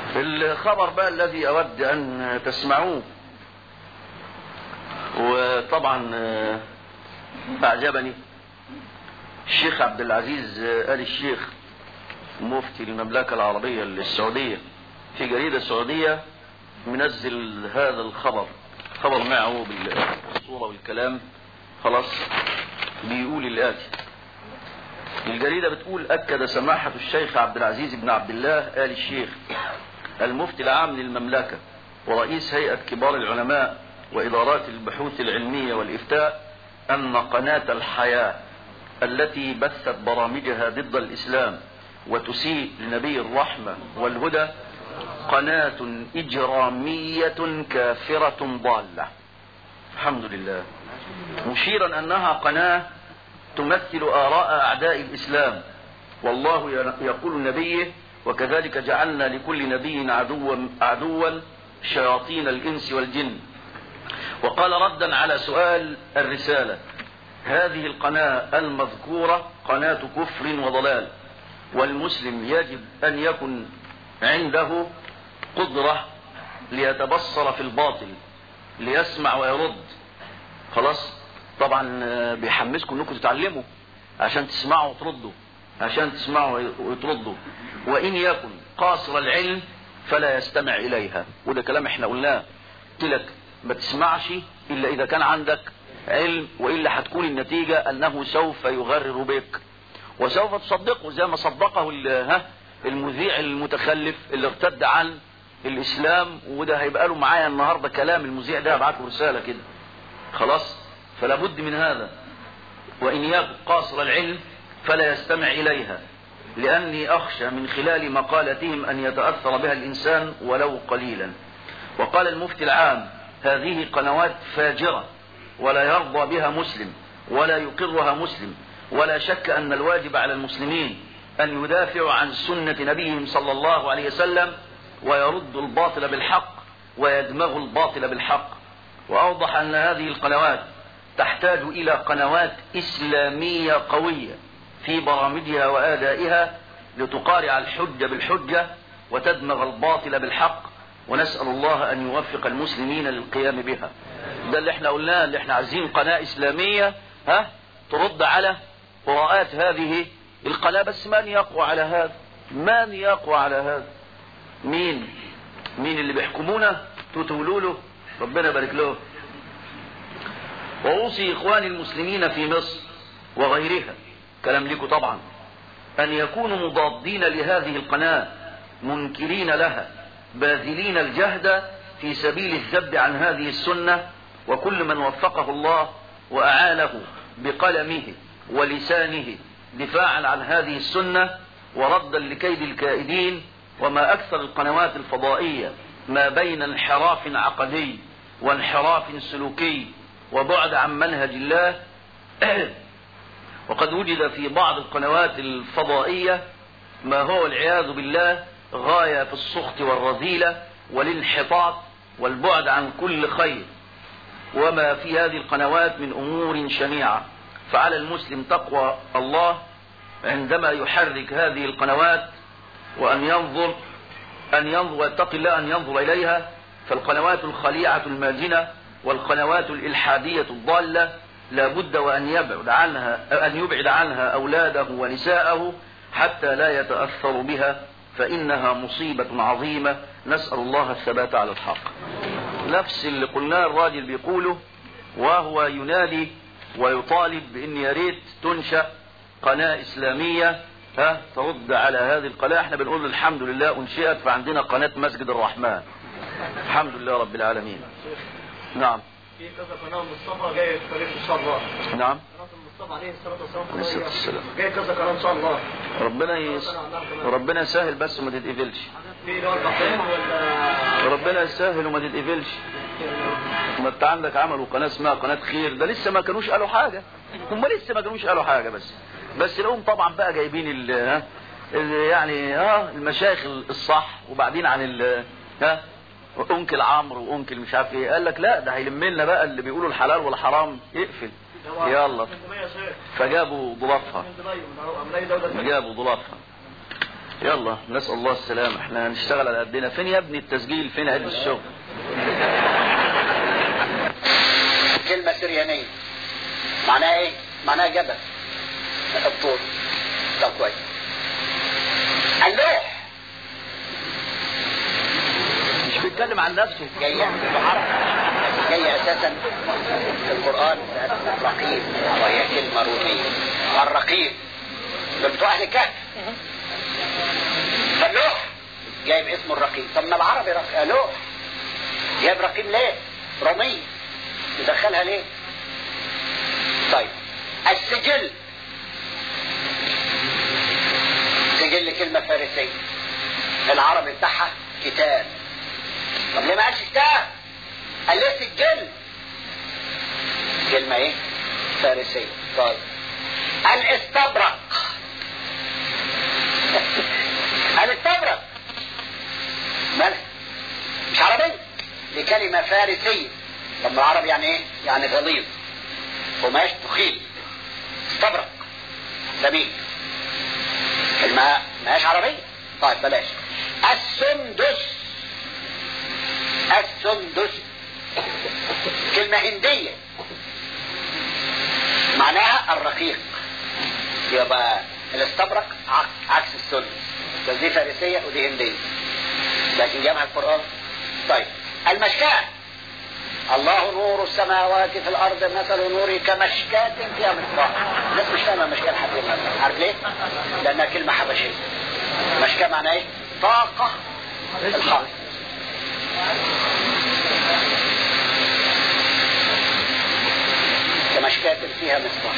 الخبر بقى الذي أود أن تسمعوه وطبعا أعجبني الشيخ عبد العزيز آل الشيخ مفتي المملكة العربية السعودية في جريدة سعودية منزل هذا الخبر خبر معه بالصورة والكلام خلاص بيقول الآتي الجريدة بتقول أكد سماحة الشيخ عبد العزيز بن عبد الله آل الشيخ المفتي العام للمملكة ورئيس هيئة كبار العلماء وإدارات البحوث العلمية والإفتاء أن قناة الحياة التي بثت برامجها ضد الإسلام وتسيء لنبي الرحمة والهدى قناة إجرامية كافرة ضالة الحمد لله مشيرا أنها قناة تمثل آراء أعداء الإسلام والله يقول نبيه وكذلك جعلنا لكل نبي عدوا, عدوا شياطين الإنس والجن وقال ردا على سؤال الرسالة هذه القناة المذكورة قناة كفر وضلال والمسلم يجب أن يكن عنده قدرة ليتبصر في الباطل ليسمع ويرد خلاص طبعا بيحمسكم انكم تتعلموا عشان تسمعوا وتردوا عشان تسمعوا وتردوا وان يكن قاصر العلم فلا يستمع اليها وده كلام احنا قلناه قلت لك ما تسمعش الا اذا كان عندك علم والا هتكون النتيجه انه سوف يغرر بك وسوف تصدقه زي ما صدقه المذيع المتخلف اللي ارتد عن الاسلام وده هيبقى له معايا النهارده كلام المذيع ده هبعت له رساله كده خلاص فلا بد من هذا وإن يكن قاصر العلم فلا يستمع إليها لأني أخشى من خلال مقالتهم أن يتأثر بها الإنسان ولو قليلا وقال المفتي العام هذه قنوات فاجرة ولا يرضى بها مسلم ولا يقرها مسلم ولا شك أن الواجب على المسلمين أن يدافعوا عن سنة نبيهم صلى الله عليه وسلم ويردوا الباطل بالحق ويدمغوا الباطل بالحق وأوضح أن هذه القنوات تحتاج إلى قنوات إسلامية قوية في برامجها وآدائها لتقارع الحجة بالحجة وتدمغ الباطل بالحق ونسأل الله أن يوفق المسلمين للقيام بها ده اللي احنا قلناه اللي احنا عايزين قناة إسلامية ها ترد على قراءات هذه القناة بس من يقوى على هذا من يقوى على هذا مين مين اللي بيحكمونا تقولوا له ربنا يبارك له وأوصي إخواني المسلمين في مصر وغيرها كلام لكم طبعا أن يكونوا مضادين لهذه القناة منكرين لها باذلين الجهد في سبيل الذب عن هذه السنة وكل من وفقه الله وأعانه بقلمه ولسانه دفاعا عن هذه السنة وردا لكيد الكائدين وما أكثر القنوات الفضائية ما بين انحراف عقدي وانحراف سلوكي وبعد عن منهج الله وقد وجد في بعض القنوات الفضائية ما هو العياذ بالله غاية في السخط والرذيلة والانحطاط والبعد عن كل خير وما في هذه القنوات من أمور شنيعة فعلى المسلم تقوى الله عندما يحرك هذه القنوات وأن ينظر أن ينظر ويتقي الله أن ينظر إليها فالقنوات الخليعة الماجنة والقنوات الإلحادية الضالة لا بد وأن يبعد عنها أن يبعد عنها أولاده ونساءه حتى لا يتأثر بها فإنها مصيبة عظيمة نسأل الله الثبات على الحق نفس اللي قلناه الراجل بيقوله وهو ينادي ويطالب بأن يا ريت تنشأ قناة إسلامية ها ترد على هذه القناة احنا بنقول الحمد لله أنشئت فعندنا قناة مسجد الرحمن الحمد لله رب العالمين نعم في كذا قناه مصطفى جاي في طريق ان شاء الله نعم قناه المصطفى عليه الصلاه والسلام عليه الصلاة والسلام. جاي كذا قناه ان شاء الله ربنا يس... ربنا يسهل بس وما تتقفلش في اللي هو البحرين ولا ربنا يسهل وما تتقفلش ما انت عندك عملوا قناه اسمها قناه خير ده لسه ما كانوش قالوا حاجه هم لسه ما كانوش قالوا حاجه بس بس لهم طبعا بقى جايبين ال ها ال- يعني ها المشايخ الصح وبعدين عن ال ها انكل عمرو وانكل مش عارف ايه قال لك لا ده هيلم لنا بقى اللي بيقولوا الحلال والحرام اقفل يلا من جميع شيخ فجابوا ضلافها من دبي من أو- من اي دوله ثانية. جابوا ضلافها يلا نسأل الله السلامة احنا هنشتغل على قدنا فين يا ابني التسجيل فين عيد الشغل كلمة سريانية معناها ايه؟ معناها جبل الطول طب كويس اللوح مش بيتكلم عن نفسه جاية بالعربي جاية أساسا في القرآن بأسم رقيب وهي كلمة رومية الرقيب دول بتوع أهل الكهف فاللوح جايب اسمه الرقيب طب ما العربي رق... لوح جايب رقيب ليه؟ رومية يدخلها ليه؟ طيب السجل سجل كلمة فارسية العربي بتاعها كتاب طب ليه ما قالش كتاب؟ قال ليه سجل؟ كلمة ايه؟ فارسية طيب الاستبرق الاستبرق مالها؟ مش عربية دي كلمة فارسية طب ما العربي يعني ايه؟ يعني غليظ قماش تخيل استبرق جميل كلمة ماهيش عربية طيب بلاش السندس السندس كلمة هندية معناها الرقيق يبقى الاستبرق عك- عكس السندس بس دي فارسية ودي هندية لكن جابها القرآن طيب المشكاة الله نور السماوات في الارض مثل نوره كمشكاة فيها مصباح الناس مش فاهمه مشكاة لحد دلوقتي عارف ليه؟ لانها كلمة حبشية مشكاة معناها ايه؟ طاقة الحائط كمشكاة فيها مصباح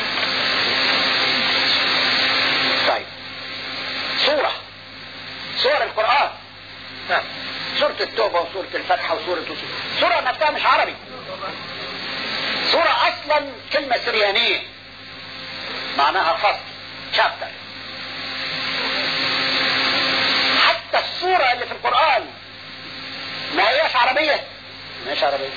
طيب سورة سور القرآن نعم. سورة التوبة وسورة الفتحة وسورة وسورة سورة نفسها مش عربي سورة أصلا كلمة سريانية معناها فصل شابتر حتى السورة اللي في القرآن ما هياش عربية ما هيش عربية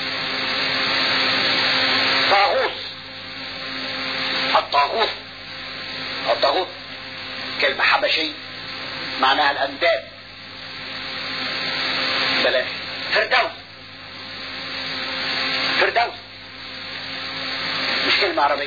طاغوت الطاغوت الطاغوت كلمة حبشية معناها الأنداد بلاش فردوس فردوس مش كلمة عربية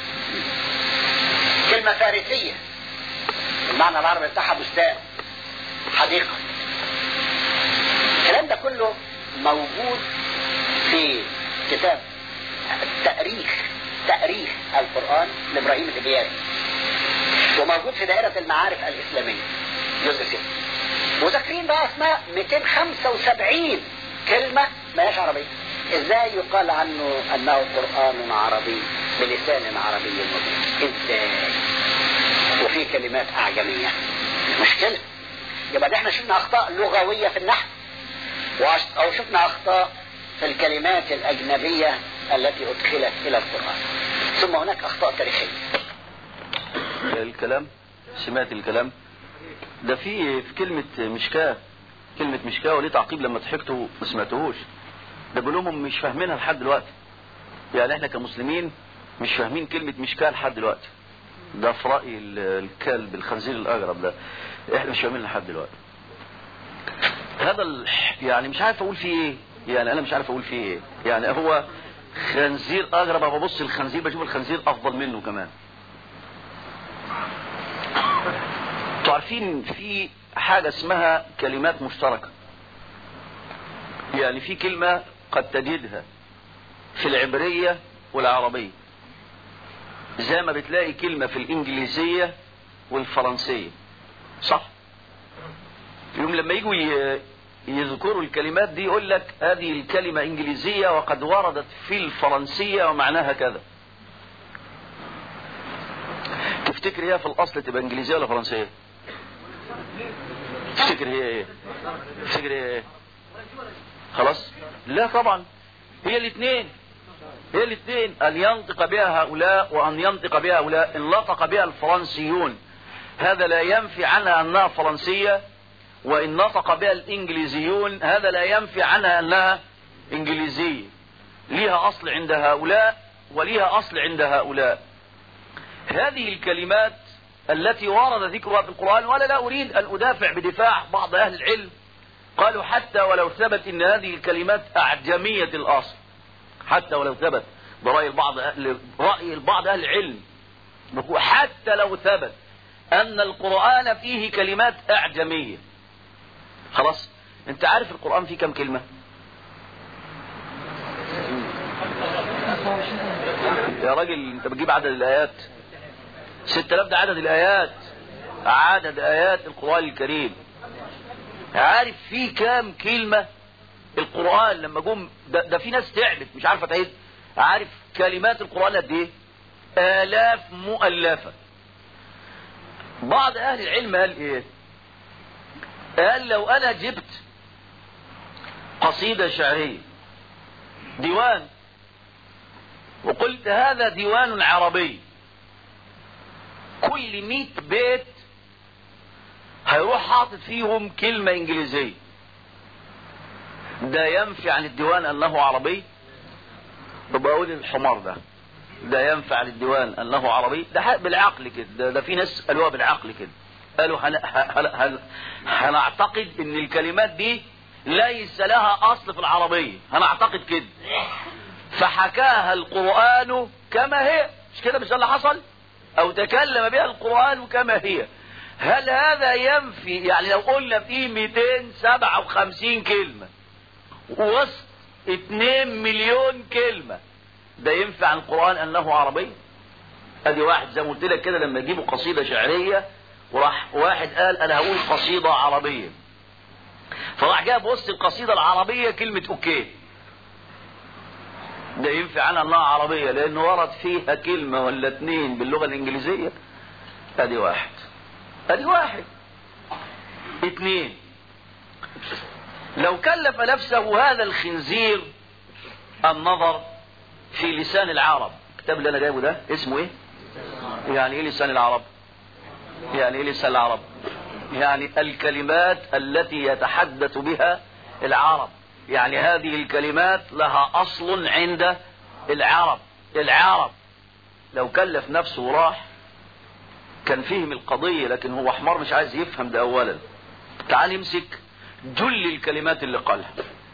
كلمة فارسية المعنى العربي بتاعها بستان حديقة الكلام ده كله موجود في كتاب التأريخ تأريخ القرآن لإبراهيم الإبياري وموجود في دائرة المعارف الإسلامية جزء ستة وذاكرين بقى اسمها 275 كلمة ما هيش عربية ازاي يقال عنه انه قرآن عربي بلسان عربي مبين ازاي وفي كلمات اعجمية مشكلة يبقى ده احنا شفنا اخطاء لغوية في النحو وعش- او شفنا اخطاء في الكلمات الاجنبية التي ادخلت الى القرآن ثم هناك اخطاء تاريخية الكلام سمعت الكلام ده في في كلمة مشكاة كلمة مشكاة وليه تعقيب لما ضحكتوا ما سمعتوهوش ده بيقول لهم مش فاهمينها لحد دلوقتي يعني احنا كمسلمين مش فاهمين كلمة مشكاة لحد دلوقتي ده في رأي ال- الكلب الخنزير الأغرب ده احنا مش فاهمين لحد دلوقتي هذا ال... يعني مش عارف اقول فيه ايه يعني انا مش عارف اقول فيه ايه يعني هو خنزير اغرب أما ببص الخنزير بشوف الخنزير افضل منه كمان انتوا عارفين في حاجة اسمها كلمات مشتركة يعني في كلمة قد تجدها في العبرية والعربية زي ما بتلاقي كلمة في الإنجليزية والفرنسية صح يوم لما يجوا ي- يذكروا الكلمات دي يقول لك هذه الكلمة إنجليزية وقد وردت في الفرنسية ومعناها كذا تفتكر هي في الأصل تبقى إنجليزية ولا فرنسية تفتكر هي ايه تفتكر هي ايه خلاص لا طبعا هي الاثنين هي الاثنين أن ينطق بها هؤلاء وأن ينطق بها هؤلاء إن نطق بها الفرنسيون هذا لا ينفي عنها أنها فرنسية وإن نطق بها الإنجليزيون هذا لا ينفي عنها أنها إنجليزية ليها أصل عند هؤلاء وليها أصل عند هؤلاء هذه الكلمات التي ورد ذكرها في القرآن ولا لا أريد أن أدافع بدفاع بعض أهل العلم قالوا حتى ولو ثبت أن هذه الكلمات أعجمية الأصل حتى ولو ثبت برأي البعض أهل رأي البعض أهل العلم بقول حتى لو ثبت أن القرآن فيه كلمات أعجمية خلاص أنت عارف القرآن فيه كم كلمة يا راجل أنت بتجيب عدد الآيات 6000 ده عدد الآيات عدد آيات القرآن الكريم عارف فيه كام كلمة القرآن لما جم ده, ده في ناس تعبت مش عارفة تعيد عارف كلمات القرآن قد ايه آلاف مؤلفة بعض أهل العلم قال ايه قال لو أنا جبت قصيدة شعرية ديوان وقلت هذا ديوان عربي كل مئة بيت هيروح حاطط فيهم كلمة انجليزية ده ينفي عن الديوان انه عربي طب اقول الحمار ده ده ينفع للديوان انه عربي ده حق بالعقل كده ده, ده في ناس قالوها بالعقل كده قالوا هن... هن... هن... هنعتقد ان الكلمات دي ليس لها اصل في العربية هنعتقد كده فحكاها القرآن كما هي مش كده مش ده اللي حصل او تكلم بها القرآن كما هي هل هذا ينفي يعني لو قلنا فيه 257 كلمة وسط 2 مليون كلمة ده ينفع عن القرآن انه عربي ادي واحد زي ما قلت لك كده لما يجيبوا قصيدة شعرية وراح واحد قال انا هقول قصيدة عربية فراح جاب وسط القصيدة العربية كلمة اوكي ده ينفع عنها انها عربية لانه ورد فيها كلمة ولا اتنين باللغة الانجليزية ادي واحد ادي واحد اتنين لو كلف نفسه هذا الخنزير النظر في لسان العرب الكتاب اللي انا جايبه ده اسمه ايه يعني ايه لسان العرب يعني ايه لسان العرب يعني الكلمات التي يتحدث بها العرب يعني هذه الكلمات لها اصل عند العرب العرب لو كلف نفسه وراح كان فهم القضية لكن هو حمار مش عايز يفهم ده اولا تعال يمسك جل الكلمات اللي قالها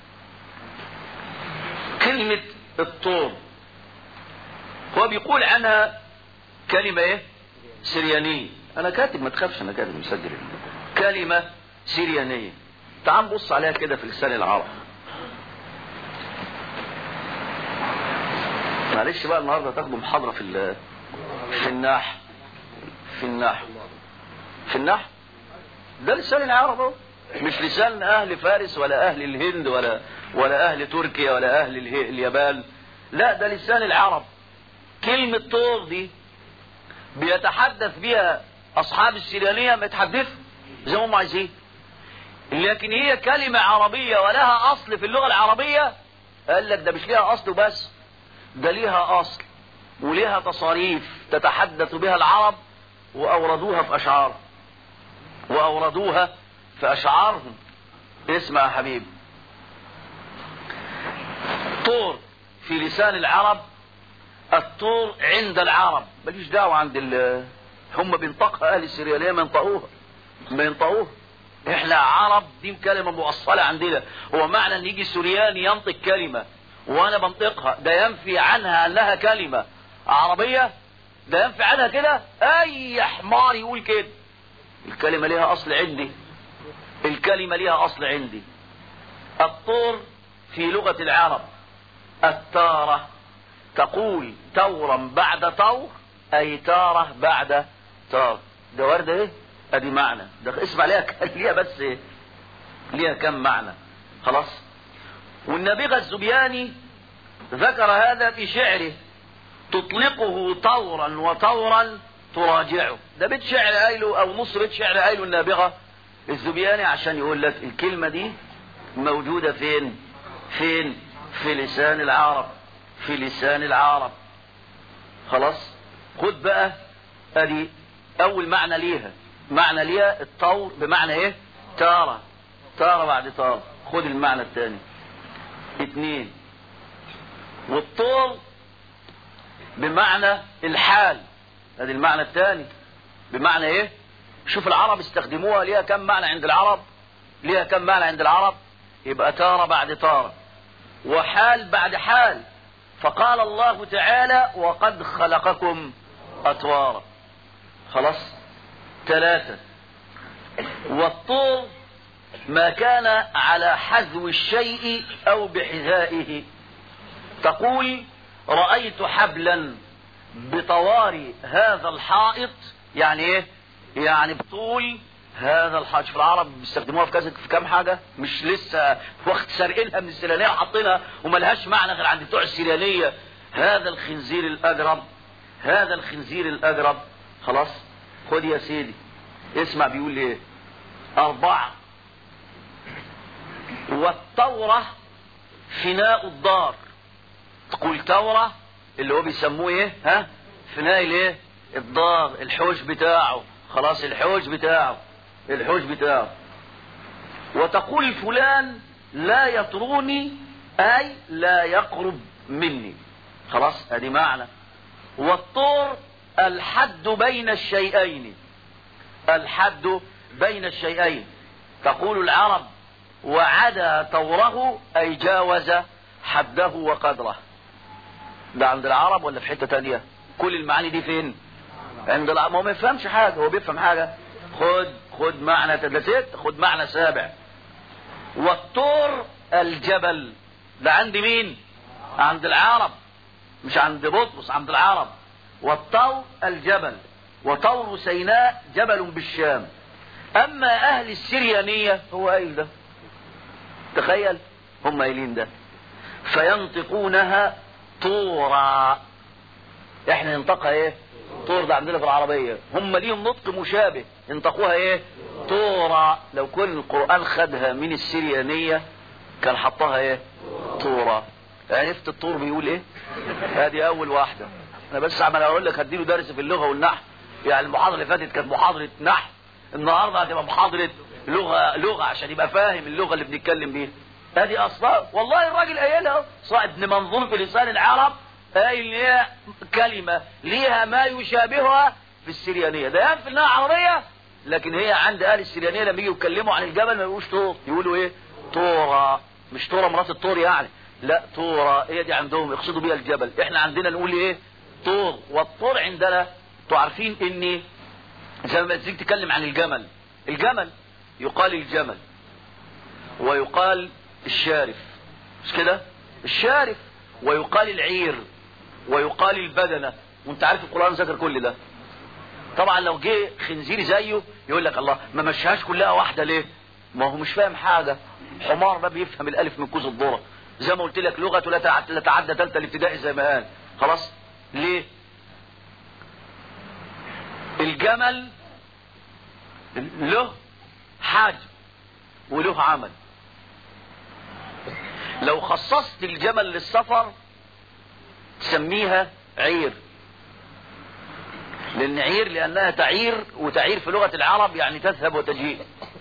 كلمة الطور هو بيقول عنها كلمة ايه سريانية انا كاتب ما تخافش انا كاتب مسجل كلمة سريانية تعال نبص عليها كده في لسان العرب معلش بقى النهارده تاخدوا محاضرة في ال- في النحو في النحو في النحو ده لسان العرب اهو مش لسان اهل فارس ولا اهل الهند ولا ولا اهل تركيا ولا اهل اله- اليابان لا ده لسان العرب كلمة طور دي بيتحدث بها اصحاب السريانية ما يتحدثوا زي ما هم عايزين لكن هي كلمة عربية ولها اصل في اللغة العربية قال لك ده مش ليها اصل بس ده ليها اصل وليها تصاريف تتحدث بها العرب واوردوها في اشعار واوردوها في اشعارهم اسمع يا حبيبي طور في لسان العرب الطور عند العرب ماليش دعوه عند ال هم بينطقها اهل السرياليه ما ينطقوها ما ينطقوها احنا عرب دي كلمه مؤصله عندنا هو معنى ان يجي سورياني ينطق كلمه وانا بنطقها ده ينفي عنها انها كلمه عربيه ده ينفي عنها كده اي حمار يقول كده الكلمه ليها اصل عندي الكلمه ليها اصل عندي الطور في لغه العرب التاره تقول تورا بعد طور اي تاره بعد تار ده ورد ايه ادي معنى ده اسمع ليها ليها بس ايه ليها كم معنى خلاص والنبيغة الزبياني ذكر هذا في شعره تطلقه طورا وطورا تراجعه ده بيت شعر قايله او نص بيت شعر قايله النابغة الزبياني عشان يقول لك الكلمة دي موجودة فين فين في لسان العرب في لسان العرب خلاص خد بقى ادي اول معنى ليها معنى ليها الطور بمعنى ايه تارة تارة بعد تارة خد المعنى الثاني اتنين والطور بمعنى الحال ادي المعنى الثاني بمعنى ايه شوف العرب استخدموها ليها كم معنى عند العرب ليها كم معنى عند العرب يبقى تارة بعد تارة وحال بعد حال فقال الله تعالى وقد خلقكم أطوارا خلاص ثلاثة والطور ما كان على حذو الشيء أو بحذائه تقول رأيت حبلا بطوار هذا الحائط يعني ايه يعني بطول هذا الحائط شوف العرب بيستخدموها في كذا في كام حاجة مش لسه وقت سارقينها من السريانية وحاطينها وملهاش معنى غير عند بتوع السريانية هذا الخنزير الأجرب هذا الخنزير الأجرب خلاص خد يا سيدي اسمع بيقول ايه أربعة والتورة فناء الدار تقول تورة اللي هو بيسموه ايه ها فناء الايه الدار الحوش بتاعه خلاص الحوش بتاعه الحوش بتاعه وتقول فلان لا يطروني اي لا يقرب مني خلاص ادي معنى والطور الحد بين الشيئين الحد بين الشيئين تقول العرب وعدا طوره اي جاوز حده وقدره ده عند العرب ولا في حته تانية كل المعاني دي فين عند العرب ما هو ما يفهمش حاجه هو بيفهم حاجه خد خد معنى تدلست خد معنى سابع والطور الجبل ده عند مين عند العرب مش عند بطرس عند العرب والطور الجبل وطور سيناء جبل بالشام اما اهل السريانية هو قايل ده تخيل هم قايلين ده فينطقونها طورا احنا ننطقها ايه طور ده عندنا في العربية هم ليهم نطق مشابه ينطقوها ايه طورا لو كان القرآن خدها من السريانية كان حطها ايه طورا عرفت الطور بيقول ايه هذه اول واحدة انا بس عمال اقول لك هديله درس في اللغة والنحو يعني المحاضرة اللي فاتت كانت محاضرة نحو النهاردة هتبقى محاضرة لغة لغة عشان يبقى فاهم اللغة اللي بنتكلم بيها هذه اصلا والله الراجل قايلها اهو صاحب ابن منظور في لسان العرب قايل ليها كلمة ليها ما يشابهها في السريانية ده في انها عربية لكن هي عند اهل السريانية لما يجوا يتكلموا عن الجبل ما يقولوش طور يقولوا ايه طورة مش طورة مرات الطور يعني لا طورة هي دي عندهم يقصدوا بيها الجبل احنا عندنا نقول ايه طور والطور عندنا انتوا عارفين ان زي ما تيجي تتكلم عن الجمل الجمل يقال الجمل ويقال الشارف مش كده الشارف ويقال العير ويقال البدنة وانت عارف القرآن ذكر كل ده طبعا لو جه خنزير زيه يقول لك الله ما مشيهاش كلها واحدة ليه ما هو مش فاهم حاجة حمار ما بيفهم الالف من كوز الذره زي ما قلت لك لغة لا تعدى تتعدى ثالثة الابتدائي زي ما قال خلاص ليه الجمل له حاجب وله عمل لو خصصت الجمل للسفر تسميها عير لان عير لانها تعير وتعير في لغة العرب يعني تذهب وتجيء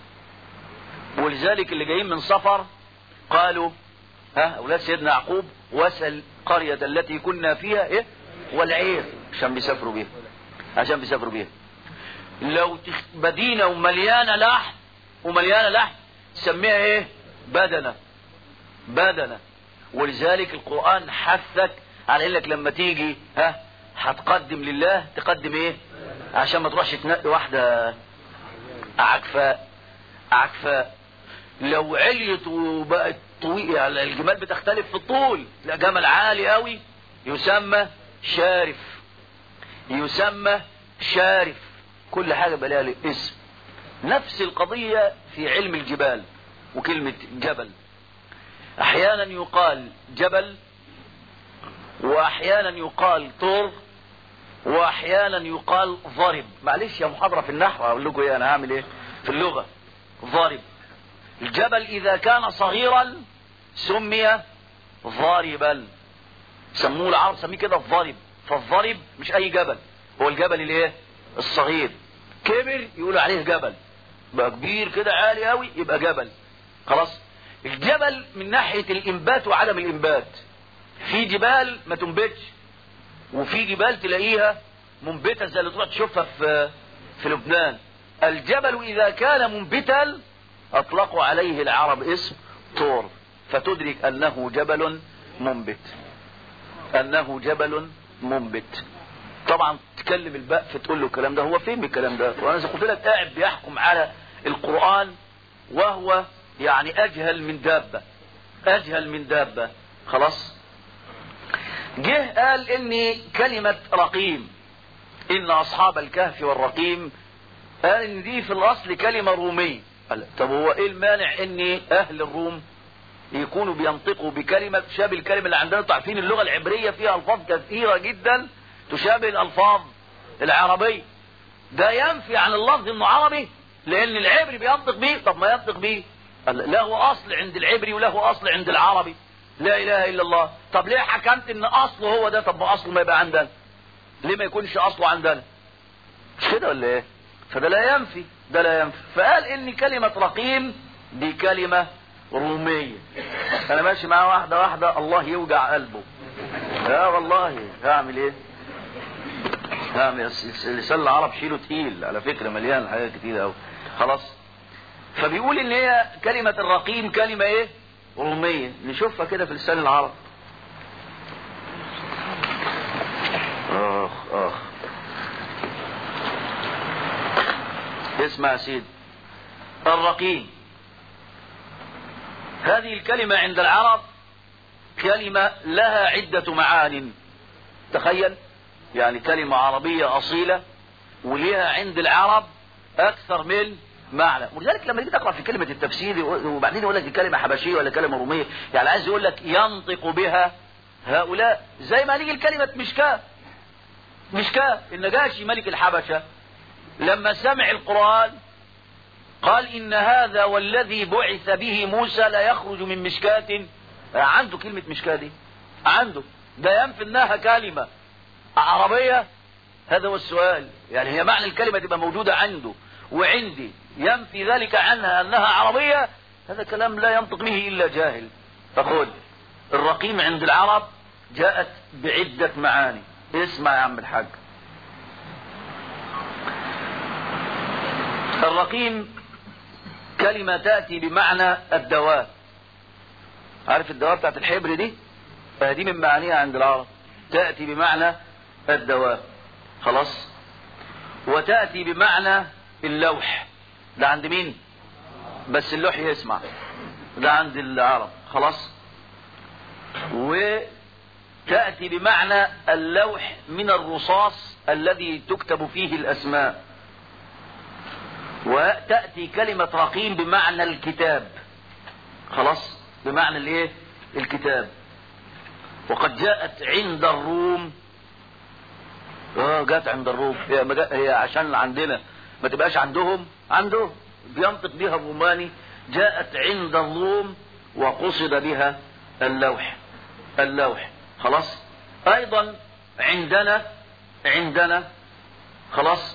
ولذلك اللي جايين من سفر قالوا ها اولاد سيدنا يعقوب وسل قرية التي كنا فيها ايه والعير عشان بيسافروا بيها عشان بيسافروا بيها لو تخ... مدينة ومليانة لحم ومليانة لحم تسميها ايه بدنة بدنة ولذلك القرآن حثك على انك لما تيجي ها هتقدم لله تقدم ايه عشان ما تروحش تنقي واحدة عكفاء عكفاء لو عليت وبقت طويلة يعني الجمال بتختلف في الطول لا جمل عالي قوي يسمى شارف يسمى شارف كل حاجة بقى لها اسم نفس القضية في علم الجبال وكلمة جبل احيانا يقال جبل واحيانا يقال طور واحيانا يقال ضرب معلش يا محاضرة في النحو اقول لكم ايه انا هعمل ايه في اللغة ضرب الجبل اذا كان صغيرا سمي ضاربا سموه العرب سميه كده الضرب فالضرب مش اي جبل هو الجبل الايه الصغير كبر يقولوا عليه جبل بقى كبير كده عالي قوي يبقى جبل خلاص الجبل من ناحية الانبات وعدم الانبات في جبال ما تنبتش وفي جبال تلاقيها منبتة زي اللي تروح تشوفها في في لبنان الجبل إذا كان منبتا أطلقوا عليه العرب اسم طور فتدرك أنه جبل منبت أنه جبل منبت طبعا تكلم البقف تقول له الكلام ده هو فين من الكلام ده وانا زي قلت لك قاعد بيحكم على القرآن وهو يعني اجهل من دابة اجهل من دابة خلاص جه قال ان كلمة رقيم ان اصحاب الكهف والرقيم قال ان دي في الاصل كلمة رومية قال طب هو ايه المانع ان اهل الروم يكونوا بينطقوا بكلمة تشابه الكلمة اللي عندنا انتوا عارفين اللغة العبرية فيها الفاظ كثيرة جدا تشابه الالفاظ العربية ده ينفي عن اللفظ انه عربي لان العبري بينطق بيه طب ما ينطق بيه قال له اصل عند العبري وله اصل عند العربي لا اله الا الله طب ليه حكمت ان اصله هو ده طب ما اصله ما يبقى عندنا ليه ما يكونش اصله عندنا مش كده ولا ايه فده لا ينفي ده لا ينفي فقال ان كلمة رقيم دي كلمة رومية انا ماشي معاه واحدة واحدة الله يوجع قلبه لا والله هعمل ايه هعمل لسان العرب شيله تقيل على فكرة مليان حاجات كتير قوي خلاص فبيقول ان هي كلمة الرقيم كلمة ايه رومية نشوفها كده في لسان العرب اخ اخ اسمع يا سيدي الرقيم هذه الكلمة عند العرب كلمة لها عدة معان تخيل يعني كلمة عربية أصيلة وليها عند العرب أكثر من معنى ولذلك لما تيجي تقرأ في كلمة التفسير وبعدين يقول لك دي كلمة حبشية ولا كلمة رومية يعني عايز يقول لك ينطق بها هؤلاء زي ما نيجي الكلمة مشكاة مشكاة النجاشي ملك الحبشة لما سمع القرآن قال إن هذا والذي بعث به موسى لا يخرج من مشكاة عنده كلمة مشكاة دي عنده ده ينفي انها كلمة عربية هذا هو السؤال يعني هي معنى الكلمة تبقى موجودة عنده وعندي ينفي ذلك عنها انها عربية هذا كلام لا ينطق به الا جاهل فخذ الرقيم عند العرب جاءت بعدة معاني اسمع يا عم الحاج الرقيم كلمة تأتي بمعنى الدواء عارف الدواء بتاعت الحبر دي فدي من معانيها عند العرب تأتي بمعنى الدواء خلاص وتأتي بمعنى اللوح ده عند مين بس اللوح يسمع ده عند العرب خلاص وتأتي بمعنى اللوح من الرصاص الذي تكتب فيه الأسماء وتأتي كلمة رقيم بمعنى الكتاب خلاص بمعنى الايه الكتاب وقد جاءت عند الروم اه جاءت عند الروم هي, ما جاء هي عشان عندنا ما تبقاش عندهم عنده بينطق بها الروماني جاءت عند الروم وقصد بها اللوح اللوح خلاص ايضا عندنا عندنا خلاص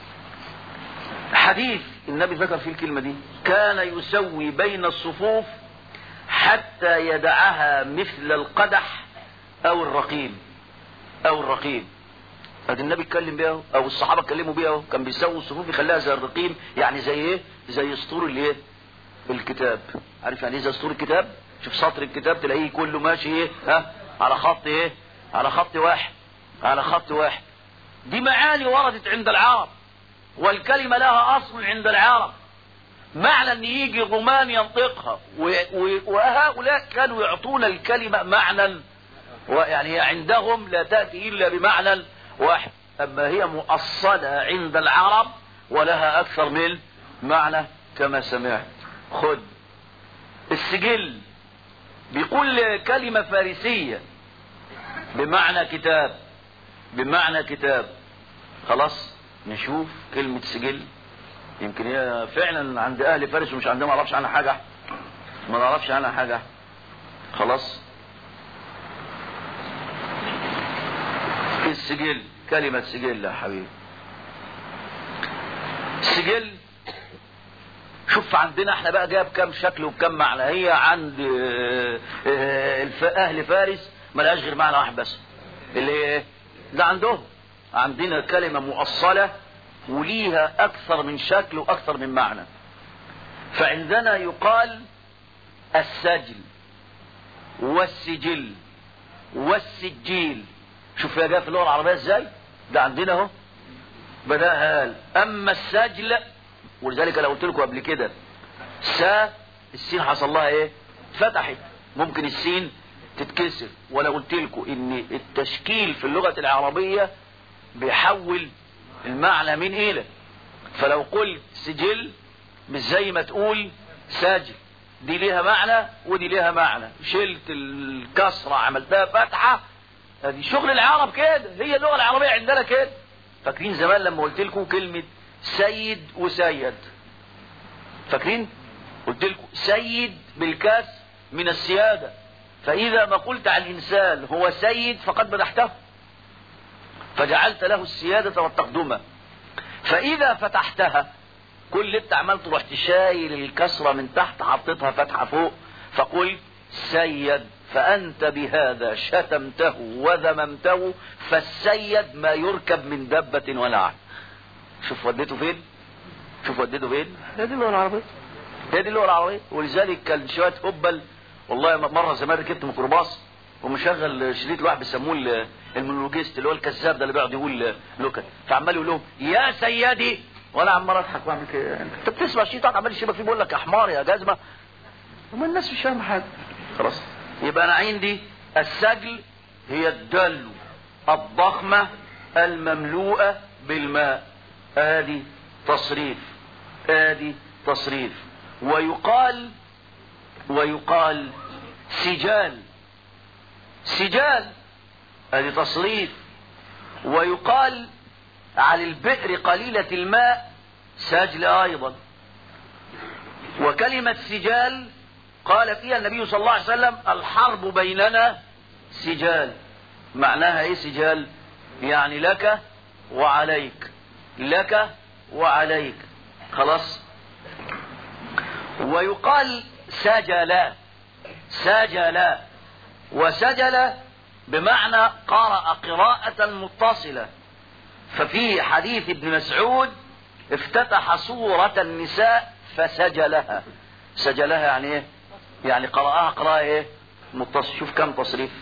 حديث النبي ذكر فيه الكلمة دي كان يسوي بين الصفوف حتى يدعها مثل القدح او الرقيم او الرقيم ادي النبي اتكلم بيها او الصحابه اتكلموا بيها كان بيسوي الصفوف يخليها زي الرقيم يعني زي ايه زي سطور الايه الكتاب عارف يعني ايه زي سطور الكتاب شوف سطر الكتاب تلاقيه كله ماشي ايه ها على خط ايه على خط واحد على خط واحد دي معاني وردت عند العرب والكلمة لها أصل عند العرب معنى أن يجي الرومان ينطقها وهؤلاء كانوا يعطون الكلمة معنى يعني عندهم لا تأتي إلا بمعنى واحد أما هي مؤصلة عند العرب ولها أكثر من معنى كما سمعت خد السجل بيقول كلمة فارسية بمعنى كتاب بمعنى كتاب خلاص نشوف كلمة سجل يمكن هي فعلا عند اهل فارس ومش عندنا ما نعرفش عنها حاجة ما نعرفش عنها حاجة خلاص السجل كلمة سجل يا حبيبي السجل شوف عندنا احنا بقى جاب كام شكل وكم معنى هي عند اهل فارس ما لهاش غير معنى واحد بس اللي هي ايه ده عندهم عندنا كلمة مؤصلة وليها أكثر من شكل وأكثر من معنى فعندنا يقال السجل والسجل والسجيل شوف يا جاي في اللغة العربية ازاي ده عندنا اهو بدأها قال أما السجل ولذلك لو قلت لكم قبل كده سا السين حصل لها ايه فتحت ممكن السين تتكسر ولا قلت لكم ان التشكيل في اللغة العربية بيحول المعنى من الى فلو قلت سجل مش زي ما تقول ساجل دي ليها معنى ودي ليها معنى شلت الكسرة عملتها فتحة دي شغل العرب كده هي اللغة العربية عندنا كده فاكرين زمان لما قلت لكم كلمة سيد وسيد فاكرين قلت لكم سيد بالكاس من السيادة فإذا ما قلت على الإنسان هو سيد فقد مدحته فجعلت له السيادة والتقدمة فإذا فتحتها كل اللي انت عملته رحت شايل الكسرة من تحت حطيتها فتحة فوق فقلت سيد فأنت بهذا شتمته وذممته فالسيد ما يركب من دبة ولا عن شوف وديته فين شوف وديته فين هي دي اللغة العربية هي دي اللغة العربية ولذلك كان شوية هبل والله مرة زمان ركبت ميكروباص ومشغل شريط واحد بيسموه المونولوجيست اللي هو الكذاب ده اللي بيقعد يقول نكت فعمال يقول لهم يا سيدي وانا عمال اضحك واعمل كده انت بتسمع شيء عمال يشبك فيه بيقول لك يا حمار يا جزمه وما الناس مش فاهمه حاجه خلاص يبقى انا عندي السجل هي الدل الضخمه المملوءه بالماء ادي تصريف ادي تصريف ويقال ويقال سجال سجال ادي تصريف ويقال على البئر قليلة الماء سجل ايضا وكلمة سجال قال فيها النبي صلى الله عليه وسلم الحرب بيننا سجال معناها ايه سجال يعني لك وعليك لك وعليك خلاص ويقال سجل سجل وسجل بمعنى قرأ قراءة متصلة ففي حديث ابن مسعود افتتح سورة النساء فسجلها سجلها يعني ايه يعني قرأها قراءة ايه متصل شوف كم تصريف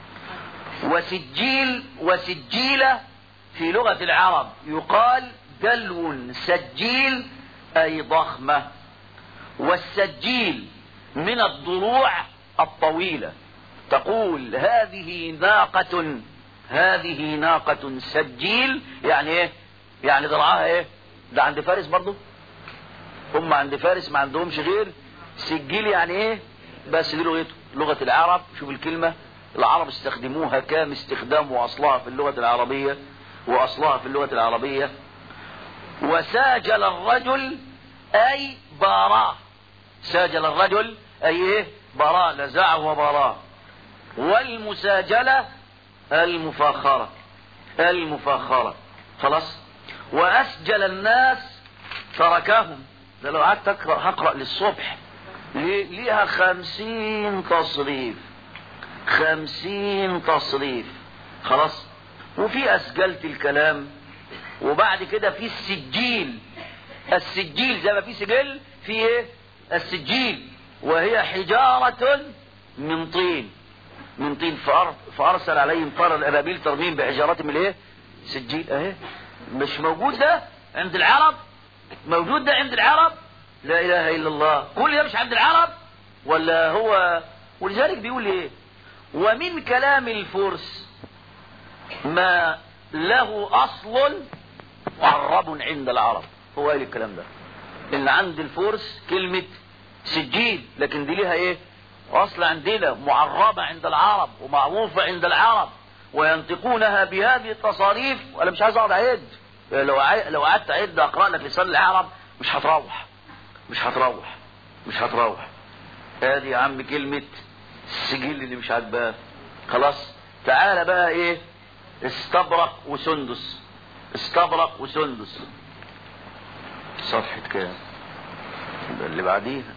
وسجيل وسجيلة في لغة العرب يقال دلو سجيل أي ضخمة والسجيل من الضلوع الطويلة تقول هذه ناقة هذه ناقة سجيل يعني ايه يعني ضرعها ايه ده عند فارس برضو هم عند فارس ما عندهمش غير سجيل يعني ايه بس دي لغته لغة العرب شوف الكلمة العرب استخدموها كام استخدام واصلها في اللغة العربية واصلها في اللغة العربية وساجل الرجل اي باراه ساجل الرجل اي ايه براه نزعه وبراه والمساجلة المفاخرة المفاخرة خلاص وأسجل الناس تركهم ده لو قعدت أقرأ هقرأ للصبح ليها خمسين تصريف خمسين تصريف خلاص وفي أسجلت الكلام وبعد كده في السجيل السجيل زي ما في سجل في ايه السجيل وهي حجارة من طين من طين فأرسل عليهم طار الأبابيل ترميم بحجارات من الايه سجيل اهي مش موجود ده عند العرب موجود ده عند العرب لا إله إلا الله كل ده مش عند العرب ولا هو ولذلك بيقول ايه ومن كلام الفرس ما له أصل معرب عند العرب هو قال الكلام ده اللي عند الفرس كلمة سجيل لكن دي ليها ايه اصل عندنا معربة عند العرب ومعروفة عند العرب وينطقونها بهذه التصاريف وانا مش عايز اقعد اعد لو عي... لو قعدت اعد اقرا لك لسان العرب مش هتروح مش هتروح مش هتروح ادي يا عم كلمة السجل اللي مش عاجباه خلاص تعالى بقى ايه استبرق وسندس استبرق وسندس صفحة كام ده اللي بعديها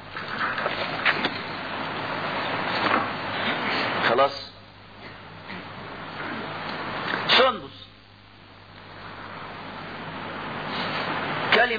خلاص سندس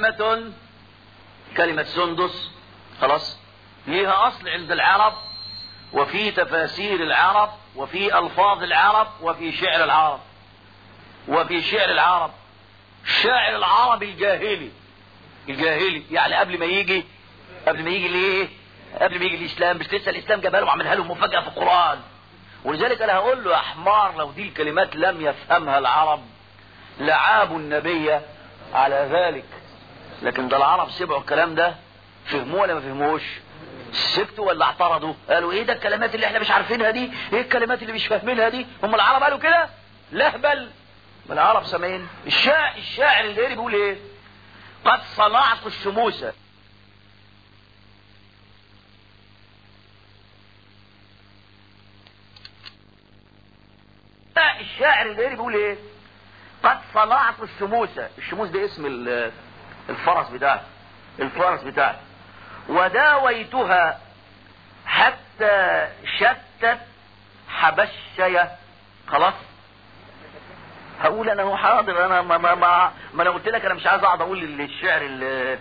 كلمة كلمة سندس خلاص ليها أصل عند العرب وفي تفاسير العرب وفي ألفاظ العرب وفي شعر العرب وفي شعر العرب الشاعر العربي الجاهلي الجاهلي يعني قبل ما يجي قبل ما يجي ليه قبل ما يجي الاسلام مش لسه الاسلام جابها له وعملها له مفاجاه في القران ولذلك انا هقول له يا حمار لو دي الكلمات لم يفهمها العرب لعابوا النبي على ذلك لكن ده العرب سمعوا الكلام ده فهموه ولا ما فهموش سكتوا ولا اعترضوا قالوا ايه ده الكلمات اللي احنا مش عارفينها دي ايه الكلمات اللي مش فاهمينها دي هم العرب قالوا كده لهبل من العرب سامعين الشاعر الشاعر اللي بيقول ايه قد صنعت الشموس الشاعر اللي بيقول ايه قد صنعت الشموس الشموس ده اسم ال- الفرس بتاعه الفرس بتاعه وداويتها حتى شتت حبشية خلاص هقول انا هو حاضر انا ما ما ما, ما انا قلت لك انا مش عايز اقعد اقول الشعر اللي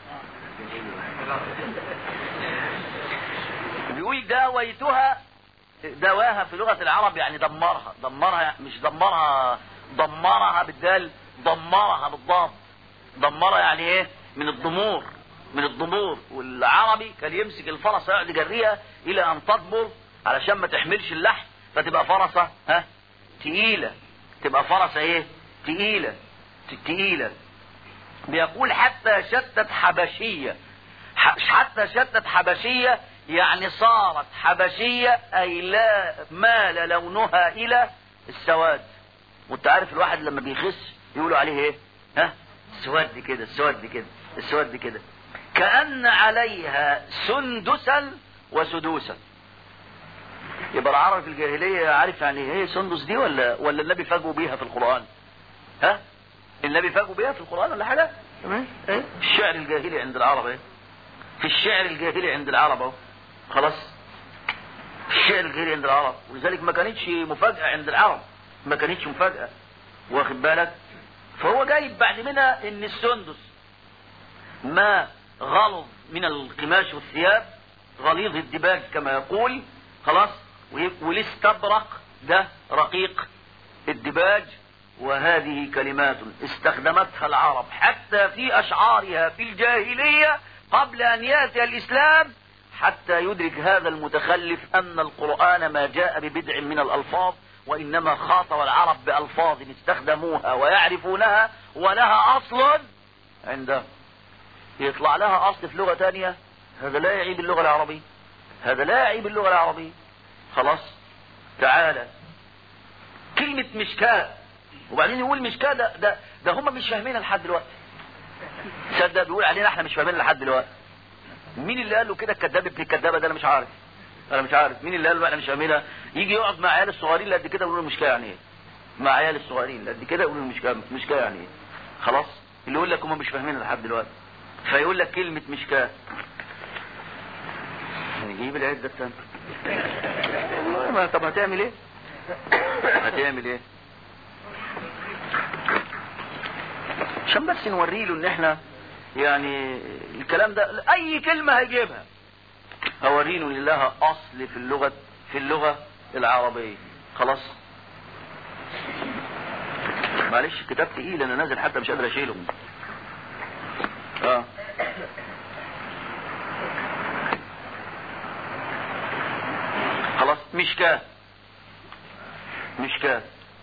بيقول داويتها دواها في لغة العرب يعني دمرها دمرها مش دمرها دمرها بالدال دمرها بالضاد دمرها يعني ايه من الضمور من الضمور والعربي كان يمسك الفرس يقعد يجريها الى ان تضمر علشان ما تحملش اللحم فتبقى فرسة ها تقيلة تبقى فرسة ايه تقيلة ت- تقيلة بيقول حتى شتت حبشية ح- حتى شتت حبشية يعني صارت حبشية أي لا مال لونها إلى السواد وانت عارف الواحد لما بيخس يقولوا عليه ايه ها سود كده سود كده السود كده كأن عليها سندسا وسدوسا يبقى العرب في الجاهلية عارف يعني ايه سندس دي ولا ولا النبي فاجئوا بيها في القرآن ها النبي فاجئوا بيها في القرآن ولا حاجة تمام ايه الشعر الجاهلي عند العرب ايه في الشعر الجاهلي عند العرب اهو خلاص الشعر الجاهلي عند العرب ولذلك ما كانتش مفاجأة عند العرب ما كانتش مفاجأة واخد بالك فهو جايب بعد منها ان السندس ما غلظ من القماش والثياب غليظ الدباج كما يقول خلاص والاستبرق ده رقيق الدباج وهذه كلمات استخدمتها العرب حتى في أشعارها في الجاهلية قبل أن يأتي الإسلام حتى يدرك هذا المتخلف أن القرآن ما جاء ببدع من الألفاظ وإنما خاطب العرب بألفاظ استخدموها ويعرفونها ولها أصل عندهم يطلع لها أصل في لغة تانية هذا لا يعيب اللغة العربية هذا لا يعيب اللغة العربية خلاص تعالى كلمة مشكاة وبعدين يقول مشكاة ده, ده, ده هم مش فاهمينها لحد دلوقتي تصدق بيقول علينا احنا مش فاهمينها لحد دلوقتي مين اللي قال له كده الكذاب ابن الكذابة ده انا مش عارف انا مش عارف مين اللي قال له احنا مش فاهمينها يجي يقعد مع عيال الصغيرين اللي قد كده يقولوا له مشكاة يعني ايه مع عيال الصغيرين اللي قد كده يقولوا له مشكاة مشكاة يعني ايه خلاص اللي يقول لك هم مش فاهمينها لحد دلوقتي فيقول لك كلمة مشكاة نجيب العدة الثانية والله ما طب هتعمل ايه هتعمل ايه عشان بس نوري له ان احنا يعني الكلام ده اي كلمة هيجيبها هوريله ان لها اصل في اللغة في اللغة العربية خلاص معلش كتاب تقيل انا نازل حتى مش قادر اشيله اه خلاص مشكاة مشكاة